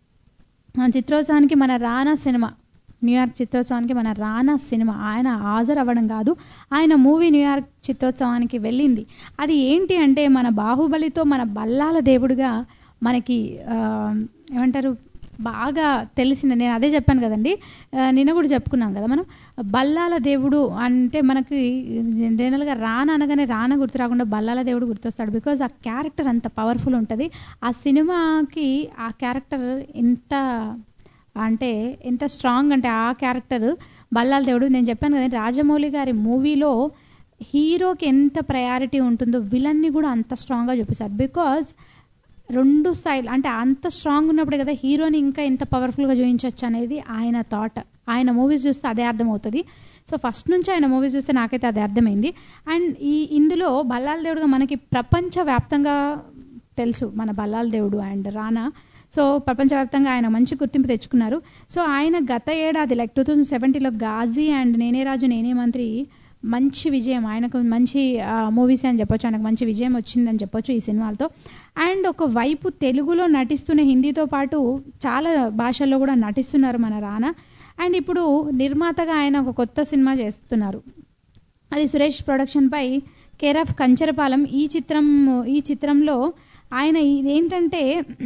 Speaker 3: ఆ చిత్రోత్సవానికి మన రానా సినిమా న్యూయార్క్ చిత్రోత్సవానికి మన రానా సినిమా ఆయన హాజరు అవ్వడం కాదు ఆయన మూవీ న్యూయార్క్ చిత్రోత్సవానికి వెళ్ళింది అది ఏంటి అంటే మన బాహుబలితో మన బల్లాల దేవుడుగా మనకి ఆ, ఏమంటారు బాగా తెలిసిన నేను అదే చెప్పాను కదండి ఆ, నిన్న కూడా చెప్పుకున్నాం కదా మనం బల్లాల దేవుడు అంటే మనకి జనరల్గా రాన అనగానే రాన గుర్తు రాకుండా బల్లాల దేవుడు గుర్తొస్తాడు బికాజ్ ఆ క్యారెక్టర్ అంత పవర్ఫుల్ ఉంటుంది ఆ సినిమాకి ఆ క్యారెక్టర్ ఎంత అంటే ఎంత స్ట్రాంగ్ అంటే ఆ క్యారెక్టర్ బల్లాల దేవుడు నేను చెప్పాను కదా రాజమౌళి గారి మూవీలో హీరోకి ఎంత ప్రయారిటీ ఉంటుందో విలన్ని కూడా అంత స్ట్రాంగ్గా చూపిస్తారు బికాజ్ రెండు సైడ్ అంటే అంత స్ట్రాంగ్ ఉన్నప్పుడు కదా హీరోని ఇంకా ఎంత పవర్ఫుల్గా చూపించవచ్చు అనేది ఆయన థాట్ ఆయన మూవీస్ చూస్తే అదే అర్థమవుతుంది సో ఫస్ట్ నుంచి ఆయన మూవీస్ చూస్తే నాకైతే అదే అర్థమైంది అండ్ ఈ ఇందులో బల్లాల దేవుడుగా మనకి ప్రపంచవ్యాప్తంగా తెలుసు మన బల్లాల దేవుడు అండ్ రానా సో ప్రపంచవ్యాప్తంగా ఆయన మంచి గుర్తింపు తెచ్చుకున్నారు సో ఆయన గత ఏడాది లైక్ టూ థౌజండ్ సెవెంటీలో గాజీ అండ్ నేనే రాజు నేనే మంత్రి మంచి విజయం ఆయనకు మంచి మూవీస్ అని చెప్పొచ్చు ఆయనకు మంచి విజయం వచ్చిందని చెప్పొచ్చు ఈ సినిమాలతో అండ్ ఒక వైపు తెలుగులో నటిస్తున్న హిందీతో పాటు చాలా భాషల్లో కూడా నటిస్తున్నారు మన రానా అండ్ ఇప్పుడు నిర్మాతగా ఆయన ఒక కొత్త సినిమా చేస్తున్నారు అది సురేష్ ప్రొడక్షన్పై కేర్ ఆఫ్ కంచరపాలెం ఈ చిత్రం ఈ చిత్రంలో ఆయన ఇదేంటంటే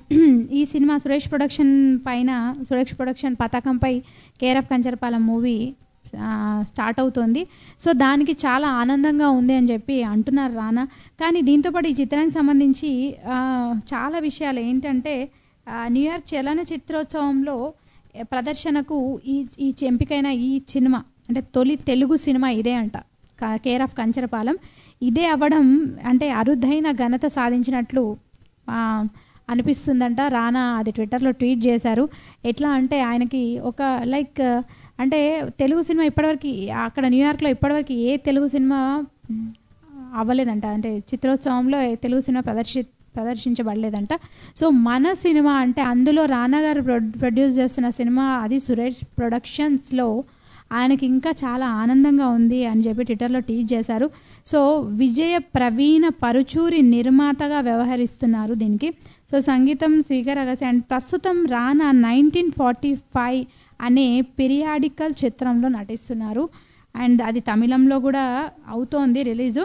Speaker 3: ఈ సినిమా సురేష్ ప్రొడక్షన్ పైన సురేష్ ప్రొడక్షన్ పతాకంపై care of Kancharapalem movie start అవుతోంది సో దానికి చాలా ఆనందంగా ఉంది అని చెప్పి అంటున్నారు రానా కానీ దీంతోపాటు ఈ చిత్రానికి సంబంధించి ఆ, చాలా విషయాలు ఏంటంటే ఆ, న్యూయార్క్ చలన చిత్రోత్సవంలో ఏ, ప్రదర్శనకు ఈ ఈ ఎంపికైన ఈ సినిమా అంటే తొలి తెలుగు సినిమా ఇదే అంట క- కేర్ ఆఫ్ కంచరపాలెం ఇదే అవ్వడం అంటే అరుదైన ఘనత సాధించినట్లు ఆ, అనిపిస్తుందంట రానా అది ట్విట్టర్లో ట్వీట్ చేశారు ఎట్లా అంటే ఆయనకి ఒక లైక్ అంటే తెలుగు సినిమా ఇప్పటివరకు అక్కడ న్యూయార్క్లో ఇప్పటివరకు ఏ తెలుగు సినిమా అవ్వలేదంట అంటే చిత్రోత్సవంలో ఏ తెలుగు సినిమా ప్రదర్శి ప్రదర్శించబడలేదంట సో మన సినిమా అంటే అందులో రానా గారు ప్రొ- ప్రొడ్యూస్ చేస్తున్న సినిమా అది సురేష్ ప్రొడక్షన్స్లో ఆయనకి ఇంకా చాలా ఆనందంగా ఉంది అని చెప్పి ట్విట్టర్లో ట్వీట్ చేశారు సో విజయ ప్రవీణ పరుచూరి నిర్మాతగా వ్యవహరిస్తున్నారు దీనికి సో సంగీతం స్వీకర్ అగసి అండ్ ప్రస్తుతం రానా నైన్టీన్ ఫార్టీ ఫైవ్ అనే పిరియాడికల్ చిత్రంలో నటిస్తున్నారు అండ్ అది తమిళంలో కూడా అవుతోంది రిలీజు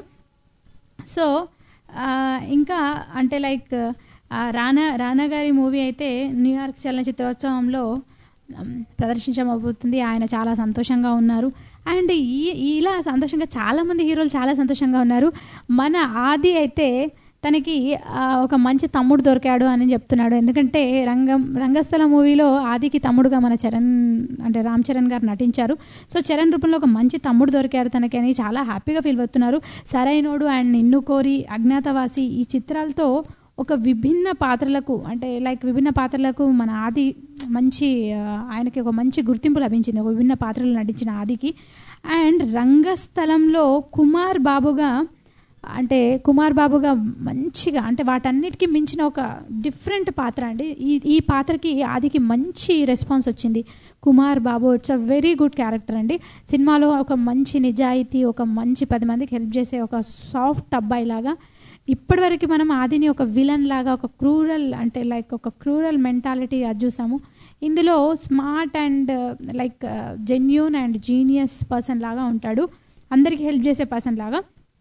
Speaker 3: సో ఆ, ఇంకా అంటే లైక్ ఆ, రానా రానా గారి మూవీ అయితే న్యూయార్క్ చలనచిత్రోత్సవంలో ఉమ్, ప్రదర్శించబోతుంది ఆయన చాలా సంతోషంగా ఉన్నారు అండ్ ఈ ఇలా సంతోషంగా చాలామంది హీరోలు చాలా సంతోషంగా ఉన్నారు మన ఆది అయితే తనకి ఆ, ఒక మంచి తమ్ముడు దొరికాడు అని చెప్తున్నాడు ఎందుకంటే రంగం రంగస్థల మూవీలో ఆదికి తమ్ముడుగా మన చరణ్ అంటే రామ్ చరణ్ గారు నటించారు సో చరణ్ రూపంలో ఒక మంచి తమ్ముడు దొరికాడు తనకి అని చాలా హ్యాపీగా ఫీల్ అవుతున్నారు సరైనోడు అండ్ నిన్ను కోరి అజ్ఞాతవాసి ఈ చిత్రాలతో ఒక విభిన్న పాత్రలకు అంటే లైక్ విభిన్న పాత్రలకు మన ఆది మంచి ఆ, ఆయనకి ఒక మంచి గుర్తింపు లభించింది ఒక విభిన్న పాత్రలు నటించిన ఆదికి అండ్ రంగస్థలంలో కుమార్ బాబుగా అంటే కుమార్ బాబుగా మంచిగా అంటే వాటన్నిటికీ మించిన ఒక డిఫరెంట్ పాత్ర అండి ఈ ఈ పాత్రకి ఆదికి మంచి రెస్పాన్స్ వచ్చింది Kumar Babu it's a very good character అండి సినిమాలో ఒక మంచి నిజాయితీ ఒక మంచి పది మందికి హెల్ప్ చేసే ఒక సాఫ్ట్ అబ్బాయి లాగా ఇప్పటివరకు మనం ఆదిని ఒక విలన్ లాగా ఒక క్రూరల్ అంటే లైక్ ఒక క్రూరల్ మెంటాలిటీ అది చూసాము ఇందులో smart and like genuine and genius person లాగా ఉంటాడు అందరికీ హెల్ప్ చేసే పర్సన్ లాగా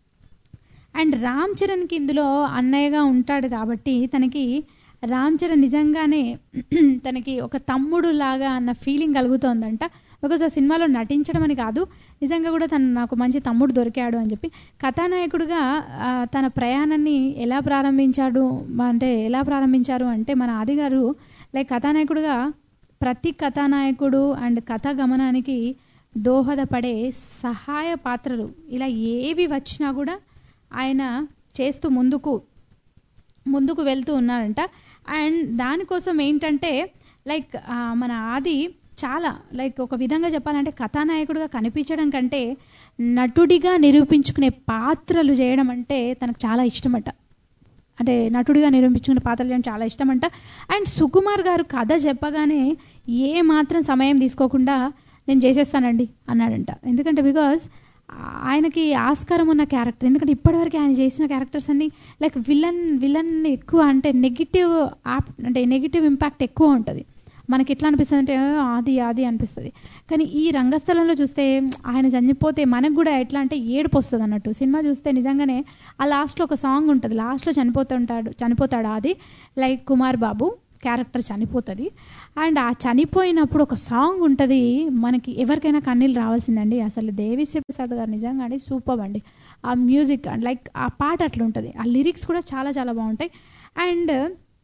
Speaker 3: అండ్ రామ్ చరణ్కి ఇందులో అన్నయ్యగా ఉంటాడు కాబట్టి తనకి రామ్ చరణ్ నిజంగానే తనకి ఒక తమ్ముడు లాగా అన్న ఫీలింగ్ కలుగుతోందంట బికాజ్ ఆ సినిమాలో నటించడం అని కాదు నిజంగా కూడా తను నాకు మంచి తమ్ముడు దొరికాడు అని చెప్పి కథానాయకుడిగా ఆ, తన ప్రయాణాన్ని ఎలా ప్రారంభించాడు అంటే ఎలా ప్రారంభించారు అంటే మన ఆది గారు లైక్ కథానాయకుడిగా ప్రతి కథానాయకుడు అండ్ కథా గమనానికి దోహదపడే సహాయ పాత్రలు ఇలా ఏవి వచ్చినా కూడా ఆయన చేస్తూ ముందుకు ముందుకు వెళ్తూ ఉన్నారంట అండ్ దానికోసం ఏంటంటే లైక్ ఆ, మన ఆది చాలా లైక్ ఒక విధంగా చెప్పాలంటే కథానాయకుడిగా కనిపించడం కంటే నటుడిగా నిరూపించుకునే పాత్రలు చేయడం అంటే తనకు చాలా ఇష్టమట అంటే నటుడిగా నిరూపించుకునే పాత్రలు చేయడం చాలా ఇష్టమంట అండ్ సుకుమార్ గారు కథ చెప్పగానే ఏ మాత్రం సమయం తీసుకోకుండా నేను చేసేస్తానండి అన్నాడంట ఎందుకంటే బికాజ్ ఆయనకి ఆస్కారం ఉన్న క్యారెక్టర్ ఎందుకంటే ఇప్పటివరకు ఆయన చేసిన క్యారెక్టర్స్ అన్ని లైక్ విలన్ విలన్ ఎక్కువ అంటే నెగిటివ్ యాప్ అంటే నెగిటివ్ ఇంపాక్ట్ ఎక్కువ ఉంటుంది మనకి ఎట్లా అనిపిస్తుంది అంటే ఆది ఆది అనిపిస్తుంది కానీ ఈ రంగస్థలంలో చూస్తే ఆయన చనిపోతే మనకు కూడా ఎట్లా అంటే ఏడుపు వస్తుంది అన్నట్టు సినిమా చూస్తే నిజంగానే ఆ లాస్ట్లో ఒక సాంగ్ ఉంటుంది లాస్ట్లో చనిపోతుంటాడు చనిపోతాడు ఆది లైక్ కుమార్ బాబు క్యారెక్టర్ చనిపోతుంది అండ్ ఆ చనిపోయినప్పుడు ఒక సాంగ్ ఉంటుంది మనకి ఎవరికైనా కన్నీళ్ళు రావాల్సిందండి అసలు దేవిశ్రీ ప్రసాద్ గారు నిజంగా అండి సూపర్ అండి ఆ మ్యూజిక్ అండ్ లైక్ ఆ పాట అట్లా ఉంటుంది ఆ లిరిక్స్ కూడా చాలా చాలా బాగుంటాయి అండ్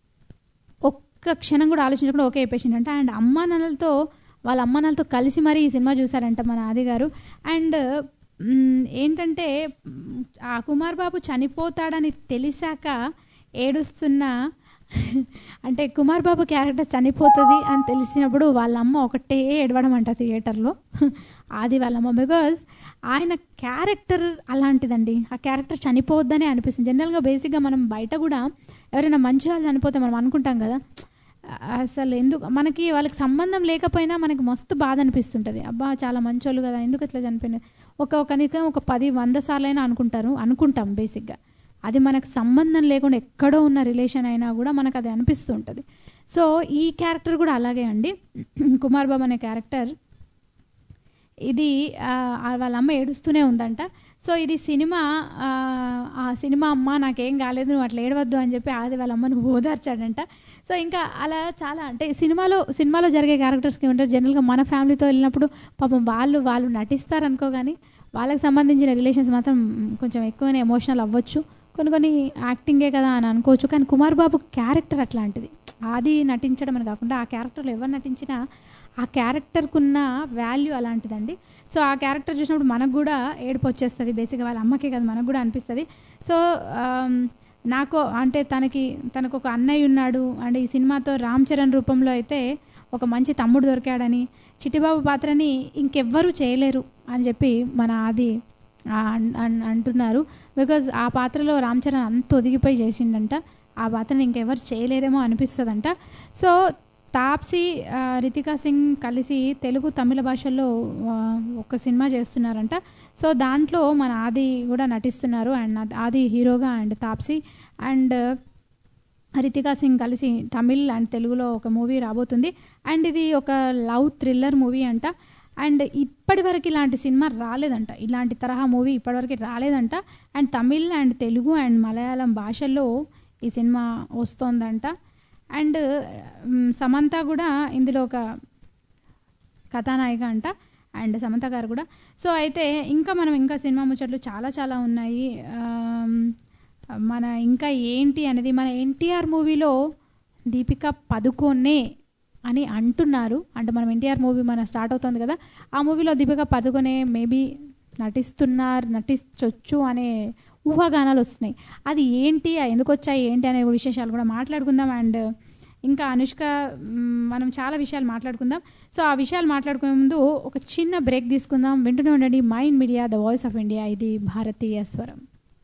Speaker 3: ఒక్క క్షణం కూడా ఆలోచించకుండా ఓకే అయిపోయిందంట అండ్ అమ్మా నాన్నలతో వాళ్ళ అమ్మా నాన్నలతో కలిసి మరీ ఈ సినిమా చూసారంట మన ఆది గారు అండ్ మ్, ఏంటంటే మ్, ఆ కుమార్ బాబు చనిపోతాడని తెలిసాక ఏడుస్తున్న అంటే కుమార్ బాబు క్యారెక్టర్ చనిపోతుంది అని తెలిసినప్పుడు వాళ్ళ అమ్మ ఒకటే ఏడవడం అంట థియేటర్లో ఆది వాళ్ళ అమ్మ బికాజ్ ఆయన క్యారెక్టర్ అలాంటిదండి ఆ క్యారెక్టర్ చనిపోవద్దనే అనిపిస్తుంది జనరల్గా బేసిక్గా మనం బయట కూడా ఎవరైనా మంచి వాళ్ళు చనిపోతే మనం అనుకుంటాం కదా అసలు ఎందుకు మనకి వాళ్ళకి సంబంధం లేకపోయినా మనకి మస్తు బాధ అనిపిస్తుంటుంది అబ్బా చాలా మంచోళ్ళు కదా ఎందుకు ఇట్లా చనిపోయినా ఒక కనీసం ఒక పది వంద సార్లు అయినా అనుకుంటారు అనుకుంటాం బేసిక్గా అది మనకు సంబంధం లేకుండా ఎక్కడో ఉన్న రిలేషన్ అయినా కూడా మనకు అది అనిపిస్తూ ఉంటుంది సో ఈ క్యారెక్టర్ కూడా అలాగే అండి కుమార్ బాబు అనే క్యారెక్టర్ ఇది ఆ, ఆ వాళ్ళ అమ్మ ఏడుస్తూనే ఉందంట సో ఇది సినిమా ఆ, ఆ సినిమా అమ్మ నాకేం కాలేదు నువ్వు అట్లా ఏడవద్దు అని చెప్పి ఆది వాళ్ళ అమ్మను ఓదార్చాడంట సో ఇంకా అలా చాలా అంటే సినిమాలో సినిమాలో జరిగే క్యారెక్టర్స్కి ఉంటారు జనరల్గా మన ఫ్యామిలీతో వెళ్ళినప్పుడు పాపం వాళ్ళు వాళ్ళు నటిస్తారు అనుకో కానీ వాళ్ళకి సంబంధించిన రిలేషన్స్ మాత్రం కొంచెం ఎక్కువనే ఎమోషనల్ అవ్వచ్చు కొన్ని కొన్ని యాక్టింగే కదా అని అనుకోవచ్చు కానీ కుమార్ బాబు క్యారెక్టర్ అట్లాంటిది ఆది నటించడం అని కాకుండా ఆ క్యారెక్టర్లో ఎవరు నటించినా ఆ క్యారెక్టర్కి ఉన్న వాల్యూ అలాంటిదండి సో ఆ క్యారెక్టర్ చూసినప్పుడు మనకు కూడా ఏడుపు వచ్చేస్తుంది బేసిక్గా వాళ్ళ అమ్మకే కదా మనకు కూడా అనిపిస్తుంది సో ఆమ్, నాకు అంటే తనకి తనకు ఒక అన్నయ్య ఉన్నాడు అండ్ ఈ సినిమాతో రామ్ చరణ్ రూపంలో అయితే ఒక మంచి తమ్ముడు దొరికాడని చిట్టిబాబు పాత్రని ఇంకెవ్వరూ చేయలేరు అని చెప్పి మన ఆది ఆ అన్- అన్- అంటున్నారు బికాజ్ ఆ పాత్రలో రామ్ చరణ్ అంత ఒదిగిపోయి చేసిండంట ఆ పాత్రని ఇంకెవరు చేయలేరేమో అనిపిస్తుందంట సో తాప్సీ ఆ, రితికా సింగ్ కలిసి తెలుగు తమిళ భాషల్లో ఆ, ఒక సినిమా చేస్తున్నారంట సో దాంట్లో మన ఆది కూడా నటిస్తున్నారు అండ్ ఆది హీరోగా అండ్ తాప్సీ అండ్ రితికా సింగ్ కలిసి తమిళ్ అండ్ తెలుగులో ఒక మూవీ రాబోతుంది అండ్ ఇది ఒక లవ్ థ్రిల్లర్ మూవీ అంట అండ్ ఇప్పటివరకు ఇలాంటి సినిమా రాలేదంట ఇలాంటి తరహా మూవీ ఇప్పటివరకు రాలేదంట and Tamil and Telugu and Malayalam భాషల్లో ఈ సినిమా వస్తోందంట అండ్ మ్, సమంత కూడా ఇందులో ఒక కథానాయిక అంట అండ్ సమంత గారు కూడా సో అయితే ఇంకా మనం ఇంకా సినిమా ముచ్చట్లు చాలా చాలా ఉన్నాయి ఆమ్, మన ఇంకా ఏంటి అనేది మన ఎన్టీఆర్ మూవీలో దీపిక పదుకోనే అని అంటున్నారు అంటే మనం ఎన్టీఆర్ మూవీ మన స్టార్ట్ అవుతుంది కదా ఆ మూవీలో దీపిక పదుకొనే మేబీ నటిస్తున్నారు నటించవచ్చు అనే ఊహాగానాలు వస్తున్నాయి అది ఏంటి ఆ ఎందుకు వచ్చాయి ఏంటి అనే విశేషాలు కూడా మాట్లాడుకుందాం అండ్ ఇంకా అనుష్క మ్, మనం చాలా విషయాలు మాట్లాడుకుందాం సో ఆ విషయాలు మాట్లాడుకునే ముందు ఒక చిన్న బ్రేక్ తీసుకుందాం వింటూనే ఉండండి Mind media the voice of India ఇది భారతీయ స్వరం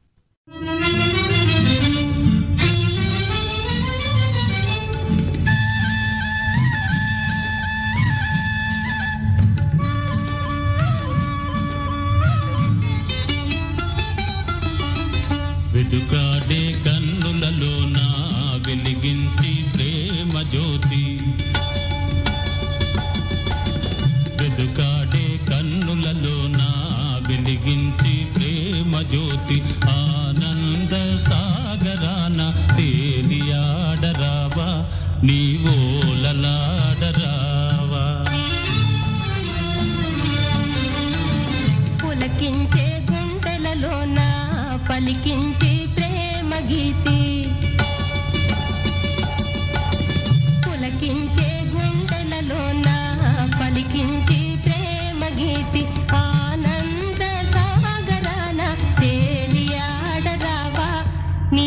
Speaker 8: వెతుకాడే కన్నులలో నా వెలిగించి ప్రేమ జ్యోతి వెతుకాడే కన్నులలో నా వెలిగించి ప్రేమ జ్యోతి ఆనంద సాగరాన తేలియాడరావా నీవోలలాడరావా
Speaker 9: పులకించే గుండెలలోన పలికించే ప్రేమ గీతి పులకించే గుండెలలోన పలికించి ప్రేమ గీతి ఆనంద సాగరాన తేలియాడరావా నీ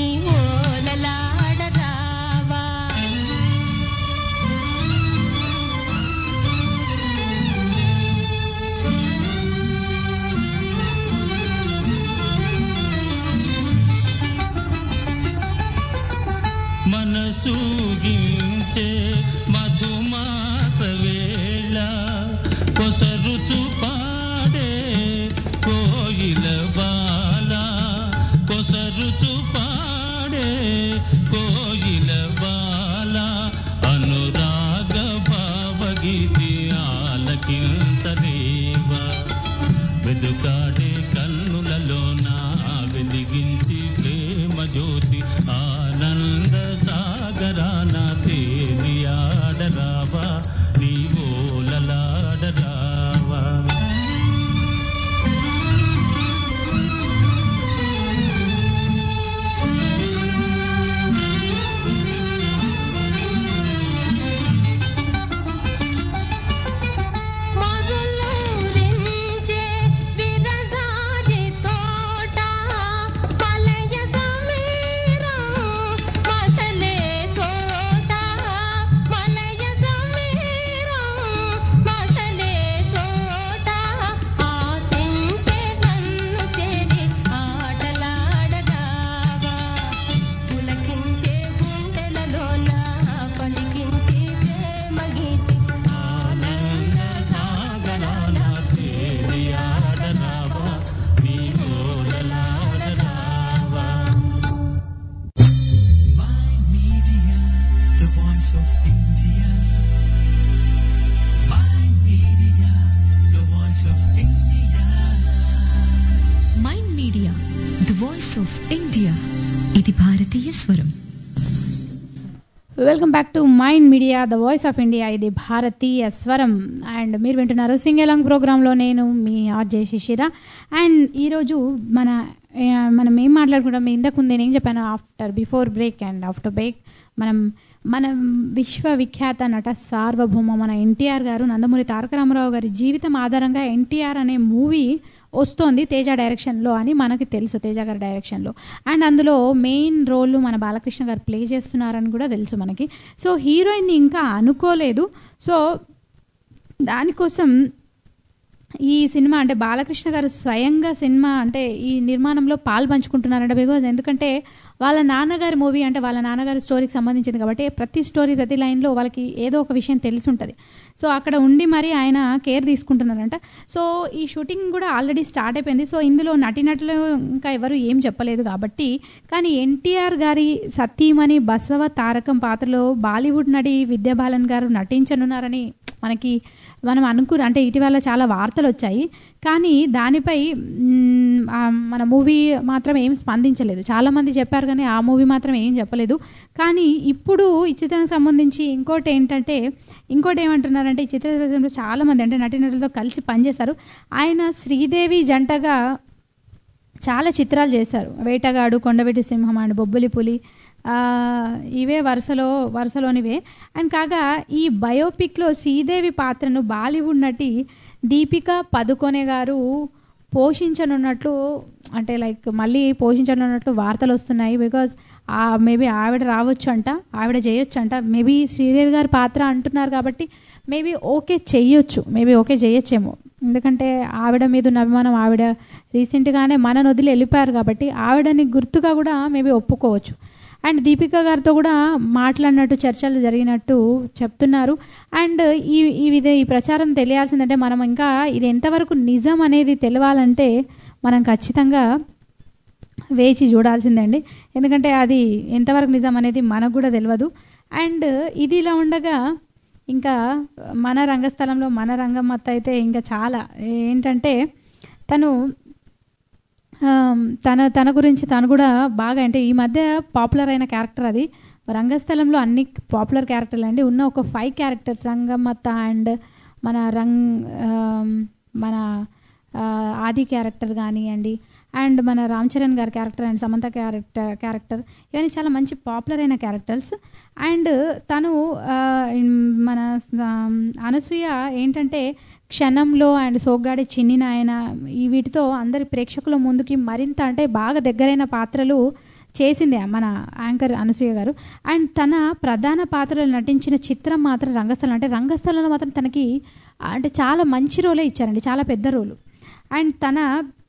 Speaker 9: ఓలలాడరావా
Speaker 8: మనసూగించే మధుమాస వేళ కొసరుచు పాడే కోయిల బాల కొసరుచు పాడే కోయిల బాల అనురాగ భావగీతి ఆలకింతలేవా వెదుకాడే కన్నులలో నా వెలిగించి ప్రేమ జ్యోతి ఆనంద సాగరాన తేలియాడరావా నీ ఓలలాడరావా
Speaker 9: మరులూరించే విరజాజి తోట మలయ సమీరం మసలే తోట మలయ సమీరం మసలే తోట ఆశించే నన్ను చేరి ఆటలాడరావా పులకించే గుండెలలోన పలికించి ప్రేమ గీతి
Speaker 8: ఆనంద సాగరాన తేలియాడరావా నీ ఓలలాడరావా
Speaker 5: Media, the voice of India. My media, the voice of India.
Speaker 4: Mind media the voice of India ఇది భారతీయ స్వరం
Speaker 3: welcome back to Mind media the voice of India ఇది భారతీయ స్వరం అండ్ మీరు వింటున్నారు సింగ్ ఎలాంగ్ ప్రోగ్రాంలో నేను మీ ఆర్జే శిశిర అండ్ ఈరోజు మన ఏ, మనం ఏం మాట్లాడుకుంటాం ఇంతకు ముందు నేను ఏం చెప్పాను after before break and after break మనం మన విశ్వవిఖ్యాత నట సార్వభౌమ మన ఎన్టీఆర్ గారు నందమూరి తారక రామారావు గారి జీవితం ఆధారంగా ఎన్టీఆర్ అనే మూవీ వస్తోంది తేజ డైరెక్షన్లో అని మనకి తెలుసు తేజ గారి డైరెక్షన్లో అండ్ అందులో మెయిన్ రోల్ మన బాలకృష్ణ గారు ప్లే చేస్తున్నారని కూడా తెలుసు మనకి సో హీరోయిన్ని ఇంకా అనుకోలేదు సో దానికోసం ఈ సినిమా అంటే బాలకృష్ణ గారు స్వయంగా సినిమా అంటే ఈ నిర్మాణంలో పాలు పంచుకుంటున్నారంట బికాజ్ ఎందుకంటే వాళ్ళ నాన్నగారి మూవీ అంటే వాళ్ళ నాన్నగారి స్టోరీకి సంబంధించింది కాబట్టి ప్రతి స్టోరీ ప్రతి లైన్లో వాళ్ళకి ఏదో ఒక విషయం తెలిసి ఉంటుంది సో అక్కడ ఉండి మరి ఆయన కేర్ తీసుకుంటున్నారంట సో ఈ షూటింగ్ కూడా ఆల్రెడీ స్టార్ట్ అయిపోయింది సో ఇందులో నటినట్లు ఇంకా ఎవరు ఏం చెప్పలేదు కాబట్టి కానీ ఎన్టీఆర్ గారి సతీమణి బసవ తారకం పాత్రలో బాలీవుడ్ నటి విద్యాబాలన్ గారు నటించనున్నారని మనకి మనం అనుకున్న అంటే ఇటీవల చాలా వార్తలు వచ్చాయి కానీ దానిపై మ్, ఆ మన మూవీ మాత్రం ఏం స్పందించలేదు చాలామంది చెప్పారు కానీ ఆ మూవీ మాత్రం ఏం చెప్పలేదు కానీ ఇప్పుడు ఈ చిత్రానికి సంబంధించి ఇంకోటి ఏంటంటే ఇంకోటి ఏమంటున్నారంటే ఈ చిత్ర పరిశ్రమలో చాలామంది అంటే నటీనటులతో కలిసి పనిచేశారు ఆయన శ్రీదేవి జంటగా చాలా చిత్రాలు చేశారు వేటగాడు కొండవీటి సింహం అండ్ బొబ్బులి పులి ఆ, ఇవే వరుసలో వరుసలోనివే అండ్ కాగా ఈ బయోపిక్లో శ్రీదేవి పాత్రను బాలీవుడ్ నటి దీపిక పదుకొనే గారు పోషించనున్నట్లు అంటే లైక్ మళ్ళీ పోషించనున్నట్లు వార్తలు వస్తున్నాయి బికాజ్ మేబీ ఆవిడ రావచ్చు అంట ఆవిడ చేయొచ్చు అంట మేబీ శ్రీదేవి గారి పాత్ర అంటున్నారు కాబట్టి మేబీ ఓకే చెయ్యొచ్చు మేబీ ఓకే చేయొచ్చేమో ఎందుకంటే ఆవిడ మీద ఉన్న అభిమానం ఆవిడ రీసెంట్గానే మనను వదిలి వెళ్ళిపోయారు కాబట్టి ఆవిడని గుర్తుగా కూడా మేబీ ఒప్పుకోవచ్చు అండ్ దీపిక గారితో కూడా మాట్లాడినట్టు చర్చలు జరిగినట్టు చెప్తున్నారు అండ్ ఈ ఈ విధ ఈ ప్రచారం తెలియాల్సిందంటే మనం ఇంకా ఇది ఎంతవరకు నిజం అనేది తెలవాలంటే మనం ఖచ్చితంగా వేచి చూడాల్సిందండి ఎందుకంటే అది ఎంతవరకు నిజం అనేది మనకు కూడా తెలియదు అండ్ ఇది ఇలా ఉండగా ఇంకా మన రంగస్థలంలో మన రంగమ్మత్త అయితే ఇంకా చాలా ఏంటంటే తను ఆమ్, తన తన గురించి తను కూడా బాగా అంటే ఈ మధ్య పాపులర్ అయిన క్యారెక్టర్ అది రంగస్థలంలో అన్ని పాపులర్ క్యారెక్టర్లు అండి ఉన్న ఒక ఫైవ్ క్యారెక్టర్స్ రంగమ్మత్త అండ్ మన రంగ్ ఆమ్, మన ఆ, ఆది క్యారెక్టర్ కానివ్వండి అండ్ మన రామ్ చరణ్ గారి character and Samantha character character ఇవన్నీ చాలా మంచి పాపులర్ అయిన క్యారెక్టర్స్ అండ్ తను ఆ, ఇన్- మన ఆ, అనసూయ ఏంటంటే క్షణంలో అండ్ సోగ్గాడి చిన్ని నాయన ఈ వీటితో అందరి ప్రేక్షకుల ముందుకి మరింత అంటే బాగా దగ్గరైన పాత్రలు చేసింది మన యాంకర్ అనసూయ గారు అండ్ తన ప్రధాన పాత్రలు నటించిన చిత్రం మాత్రం రంగస్థలం అంటే రంగస్థలంలో మాత్రం తనకి అంటే చాలా మంచి రోలే ఇచ్చారండి చాలా పెద్ద రోలు అండ్ తన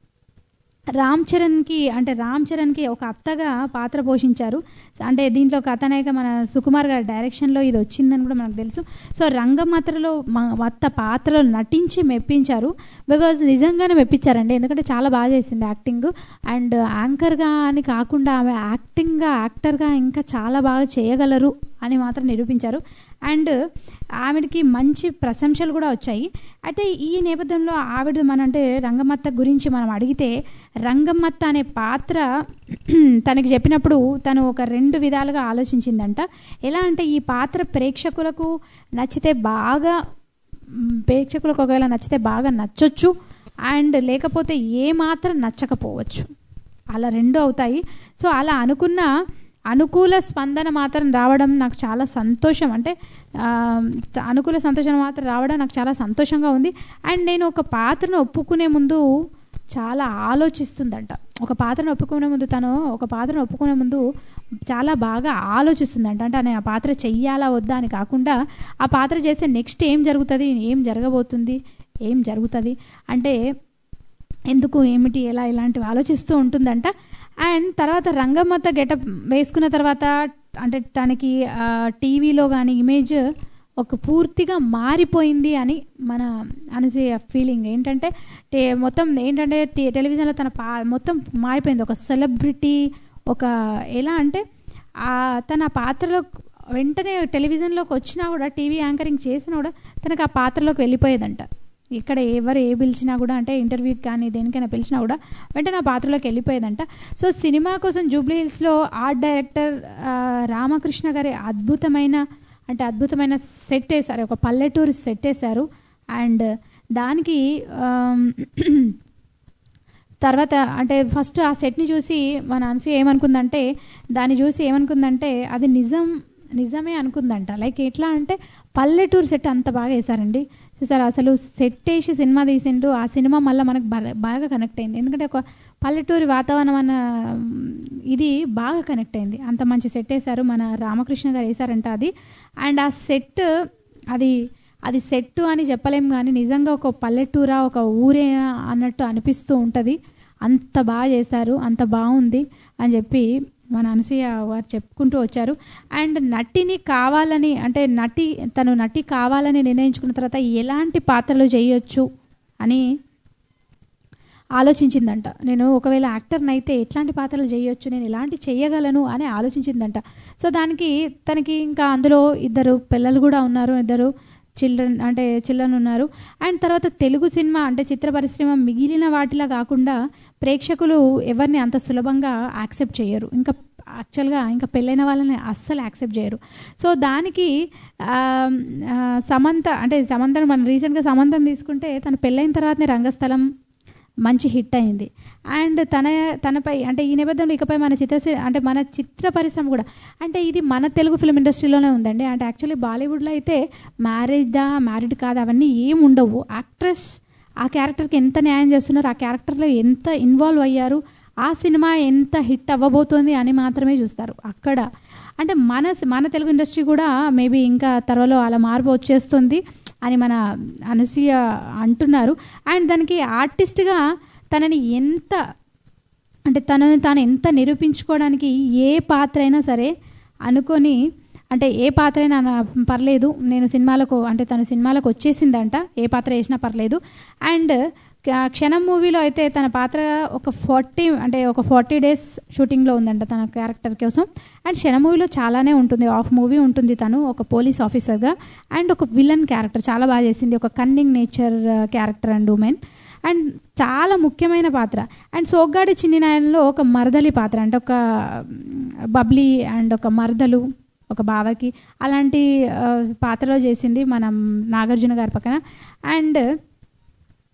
Speaker 3: రామ్ చరణ్కి అంటే రామ్ చరణ్కి ఒక అత్తగా పాత్ర పోషించారు అంటే దీంట్లో కథనాయక మన సుకుమార్ గారి డైరెక్షన్లో ఇది వచ్చిందని కూడా మనకు తెలుసు సో రంగమాత్రలో మ- అత్త పాత్రలో నటించి మెప్పించారు బికాజ్ నిజంగానే మెప్పించారండి ఎందుకంటే చాలా బాగా చేసింది యాక్టింగ్ అండ్ యాంకర్గా అని కాకుండా ఆమె యాక్టింగ్గా యాక్టర్గా ఇంకా చాలా బాగా చేయగలరు అని మాత్రం నిరూపించారు అండ్ ఆవిడకి మంచి ప్రశంసలు కూడా వచ్చాయి అయితే ఈ నేపథ్యంలో ఆవిడ మన అంటే రంగమత్త గురించి మనం అడిగితే రంగమ్మత్త అనే పాత్ర తనకి చెప్పినప్పుడు తను ఒక రెండు విధాలుగా ఆలోచించిందంట ఎలా అంటే ఈ పాత్ర ప్రేక్షకులకు నచ్చితే బాగా మ్, ప్రేక్షకులకు ఒకవేళ నచ్చితే బాగా నచ్చొచ్చు అండ్ లేకపోతే ఏ మాత్రం నచ్చకపోవచ్చు అలా రెండు అవుతాయి సో అలా అనుకున్న అనుకూల స్పందన మాత్రం రావడం నాకు చాలా సంతోషం అంటే ఆ, అనుకూల సంతోషం మాత్రం రావడం నాకు చాలా సంతోషంగా ఉంది అండ్ నేను ఒక పాత్రను ఒప్పుకునే ముందు చాలా ఆలోచిస్తుందంట ఒక పాత్రను ఒప్పుకునే ముందు తను ఒక పాత్రను ఒప్పుకునే ముందు చాలా బాగా ఆలోచిస్తుందంట అంటే నేను ఆ పాత్ర చెయ్యాలా వద్దా అని కాకుండా ఆ పాత్ర చేస్తే నెక్స్ట్ ఏం జరుగుతుంది ఏం జరగబోతుంది ఏం జరుగుతుంది అంటే ఎందుకు ఏమిటి ఎలా ఇలాంటివి ఆలోచిస్తూ ఉంటుందంట అండ్ తర్వాత రంగమ్మత గెటప్ వేసుకున్న తర్వాత అంటే తనకి టీవీలో కానీ ఇమేజ్ ఒక పూర్తిగా మారిపోయింది అని మన అనసూయ ఫీలింగ్ ఏంటంటే టే మొత్తం ఏంటంటే టే- టెలివిజన్లో తన పా మొత్తం మారిపోయింది ఒక సెలబ్రిటీ ఒక ఎలా అంటే ఆ తన పాత్రలో వెంటనే టెలివిజన్లోకి వచ్చినా కూడా టీవీ యాంకరింగ్ చేసినా కూడా తనకు ఆ పాత్రలోకి వెళ్ళిపోయేదంట ఇక్కడ ఎవరు ఏ పిలిచినా కూడా అంటే ఇంటర్వ్యూకి కానీ దేనికైనా పిలిచినా కూడా వెంటనే ఆ పాత్రలోకి వెళ్ళిపోయేదంట సో సినిమా కోసం జూబ్లీ హిల్స్లో ఆర్ట్ డైరెక్టర్ ఆ, రామకృష్ణ గారి అద్భుతమైన అంటే అద్భుతమైన సెట్ వేశారు ఒక పల్లెటూరు సెట్ వేశారు అండ్ దానికి ఆమ్, తర్వాత అంటే ఫస్ట్ ఆ సెట్ని చూసి మన అనసూయ ఏమనుకుందంటే దాన్ని చూసి ఏమనుకుందంటే అది నిజం నిజమే అనుకుందంట లైక్ ఎట్లా అంటే పల్లెటూరు సెట్ అంత బాగా వేశారండి చూసారు అసలు సెట్ వేసి సినిమా తీసిండ్రు ఆ సినిమా మళ్ళీ మనకు బాగా బాగా కనెక్ట్ అయింది ఎందుకంటే ఒక పల్లెటూరి వాతావరణం అన్న మ్, ఇది బాగా కనెక్ట్ అయింది అంత మంచి సెట్ వేశారు మన రామకృష్ణ గారు వేశారంట అది అండ్ ఆ సెట్ అది అది సెట్ అని చెప్పలేం కానీ నిజంగా ఒక పల్లెటూరా ఒక ఊరేనా అన్నట్టు అనిపిస్తూ ఉంటుంది అంత బాగా చేశారు అంత బాగుంది అని చెప్పి మన అనసూయ వారు చెప్పుకుంటూ వచ్చారు అండ్ నటిని కావాలని అంటే నటి తను నటి కావాలని నిర్ణయించుకున్న తర్వాత ఎలాంటి పాత్రలు చేయొచ్చు అని ఆలోచించిందంట నేను ఒకవేళ యాక్టర్ని అయితే ఎట్లాంటి పాత్రలు చేయొచ్చు నేను ఎలాంటి చేయగలను అని ఆలోచించిందంట సో దానికి తనకి ఇంకా అందులో ఇద్దరు పిల్లలు కూడా ఉన్నారు ఇద్దరు చిల్డ్రన్ అంటే చిల్డ్రన్ ఉన్నారు అండ్ తర్వాత తెలుగు సినిమా అంటే చిత్ర పరిశ్రమ మిగిలిన వాటిలా కాకుండా ప్రేక్షకులు ఎవరిని అంత సులభంగా యాక్సెప్ట్ చేయరు ఇంకా యాక్చువల్గా ఇంకా పెళ్ళైన వాళ్ళని అస్సలు యాక్సెప్ట్ చేయరు సో దానికి ఆ, ఆ, సమంత అంటే సమంతను మనం రీసెంట్గా సమంతం తీసుకుంటే తన పెళ్ళైన తర్వాతనే రంగస్థలం మంచి హిట్ అయింది అండ్ తన తనపై అంటే ఈ నేపథ్యంలో ఇకపై మన చిత్ర అంటే మన చిత్ర పరిశ్రమ కూడా అంటే ఇది మన తెలుగు ఫిల్మ్ ఇండస్ట్రీలోనే ఉందండి అంటే యాక్చువల్లీ బాలీవుడ్లో అయితే మ్యారేజ్ దా మ్యారీడ్ కాదా అవన్నీ ఏం ఉండవు యాక్ట్రెస్ ఆ క్యారెక్టర్కి ఎంత న్యాయం చేస్తున్నారు ఆ క్యారెక్టర్లో ఎంత ఇన్వాల్వ్ అయ్యారు ఆ సినిమా ఎంత హిట్ అవ్వబోతోంది అని మాత్రమే చూస్తారు అక్కడ అంటే మన మన తెలుగు ఇండస్ట్రీ కూడా మేబీ ఇంకా త్వరలో అలా మార్పు వచ్చేస్తుంది అని మన అనసూయ అంటున్నారు అండ్ దానికి ఆర్టిస్ట్గా తనని ఎంత అంటే తనని తాను ఎంత నిరూపించుకోవడానికి ఏ పాత్ర అయినా సరే అనుకొని అంటే ఏ పాత్ర అయినా నా- పర్లేదు నేను సినిమాలకు అంటే తన సినిమాలకు వచ్చేసిందంట ఏ పాత్ర వేసినా పర్లేదు అండ్ క- క్షణం మూవీలో అయితే తన పాత్ర ఒక ఫార్టీ అంటే ఒక ఫార్టీ డేస్ షూటింగ్లో ఉందంట తన క్యారెక్టర్ కోసం అండ్ క్షణ మూవీలో చాలానే ఉంటుంది ఆఫ్ మూవీ ఉంటుంది తను ఒక పోలీస్ ఆఫీసర్గా అండ్ ఒక విలన్ క్యారెక్టర్ చాలా బాగా చేసింది ఒక cunning nature character and women and చాలా ముఖ్యమైన పాత్ర అండ్ సోగ్గాడి చిన్ని నాయనలో ఒక మరదలి పాత్ర అంటే ఒక బబ్లీ అండ్ ఒక మరదలు ఒక బావకి అలాంటి ఆ, పాత్రలో చేసింది మనం నాగార్జున గారి పక్కన అండ్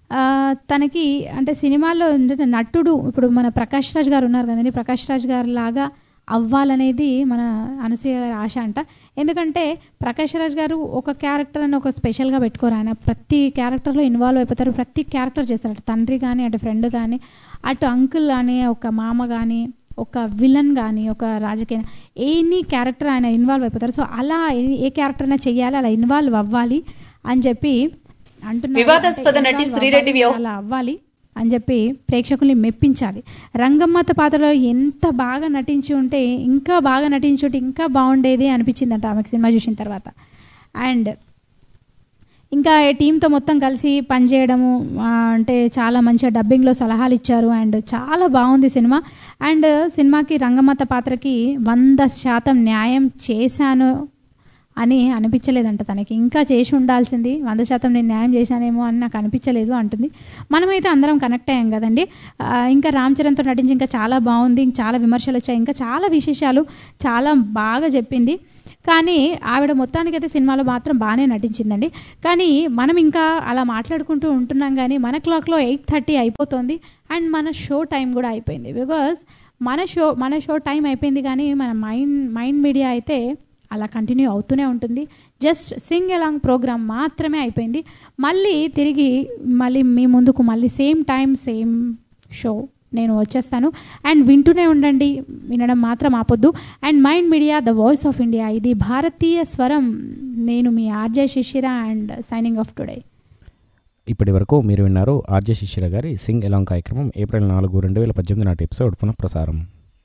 Speaker 3: ఆ, తనకి అంటే సినిమాలో ఏంటంటే నటుడు ఇప్పుడు మన ప్రకాష్ రాజ్ గారు ఉన్నారు కదండి ప్రకాష్ రాజ్ గారు లాగా అవ్వాలనేది మన అనసూయ గారి ఆశ అంట ఎందుకంటే ప్రకాష్ రాజ్ గారు ఒక క్యారెక్టర్ అని ఒక స్పెషల్గా పెట్టుకోరు ఆయన ప్రతి క్యారెక్టర్లో ఇన్వాల్వ్ అయిపోతారు ప్రతి క్యారెక్టర్ చేస్తారు అటు తండ్రి కానీ అటు ఫ్రెండ్ కానీ అటు అంకుల్ కానీ ఒక మామ కానీ ఒక విలన్ కానీ ఒక రాజకీయ ఎనీ క్యారెక్టర్ ఆయన ఇన్వాల్వ్ అయిపోతారు సో అలా ఏ- ఏ క్యారెక్టర్ అయినా చెయ్యాలి అలా ఇన్వాల్వ్ అవ్వాలి అని చెప్పి అంటున్నారు
Speaker 10: వివాదాస్పద
Speaker 3: అంటే
Speaker 10: నటి
Speaker 3: involve
Speaker 10: శ్రీరెడ్డి
Speaker 3: అవ్వాలి,
Speaker 10: వ్యవ-
Speaker 3: అలా అవ్వాలి అని చెప్పి ప్రేక్షకుల్ని మెప్పించాలి రంగమ్మత పాత్రలో ఎంత బాగా నటించి ఉంటే ఇంకా బాగా నటించి ఉంటే ఇంకా బాగుండేది అనిపించిందంట ఆమెకు సినిమా చూసిన తర్వాత అండ్ ఇంకా ఈ టీంతో మొత్తం కలిసి పనిచేయడము ఆ, అంటే చాలా మంచిగా డబ్బింగ్లో సలహాలు ఇచ్చారు అండ్ చాలా బాగుంది సినిమా అండ్ సినిమాకి రంగమాత పాత్రకి వంద శాతం న్యాయం చేశాను అని అనిపించలేదంట తనకి ఇంకా చేసి ఉండాల్సింది వంద శాతం నేను న్యాయం చేశానేమో అని నాకు అనిపించలేదు అంటుంది మనమైతే అందరం కనెక్ట్ అయ్యాం కదండి ఆ, ఇంకా రామ్ చరణ్తో నటించి ఇంకా చాలా బాగుంది ఇంకా చాలా విమర్శలు వచ్చాయి ఇంకా చాలా విశేషాలు చాలా బాగా చెప్పింది కానీ ఆవిడ మొత్తానికైతే సినిమాలో మాత్రం బాగానే నటించిందండి కానీ మనం ఇంకా అలా మాట్లాడుకుంటూ ఉంటున్నాం కానీ మన క్లాక్లో ఎయిట్ థర్టీ అయిపోతుంది అండ్ మన షో టైం కూడా అయిపోయింది బికాస్ మన షో మన షో టైం అయిపోయింది కానీ మన మైండ్ మైండ్ మీడియా అయితే అలా కంటిన్యూ అవుతూనే ఉంటుంది జస్ట్ సింగ్ అలాంగ్ ప్రోగ్రామ్ మాత్రమే అయిపోయింది మళ్ళీ తిరిగి మళ్ళీ మీ ముందుకు మళ్ళీ సేమ్ టైం సేమ్ షో నేను వచ్చేస్తాను అండ్ వింటూనే ఉండండి వినడం మాత్రం ఆపొద్దు and mind media the voice of India ఇది భారతీయ స్వరం నేను మీ RJ Shishira and signing off today
Speaker 1: ఇప్పటి వరకు మీరు విన్నారు ఆర్జే శిశిర గారి సింగ్ ఎలాంగ్ కార్యక్రమం ఏప్రిల్ నాలుగు రెండు వేల పద్దెనిమిది నాటి ఎపిసోడ్ పునః ప్రసారం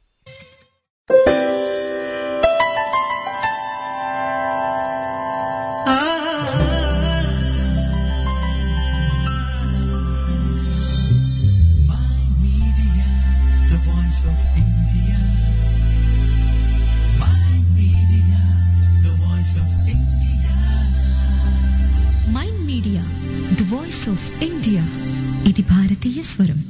Speaker 11: the voice of India. My media, the voice of India.
Speaker 5: Mind media the voice of India ఇది భారతీయ స్వరం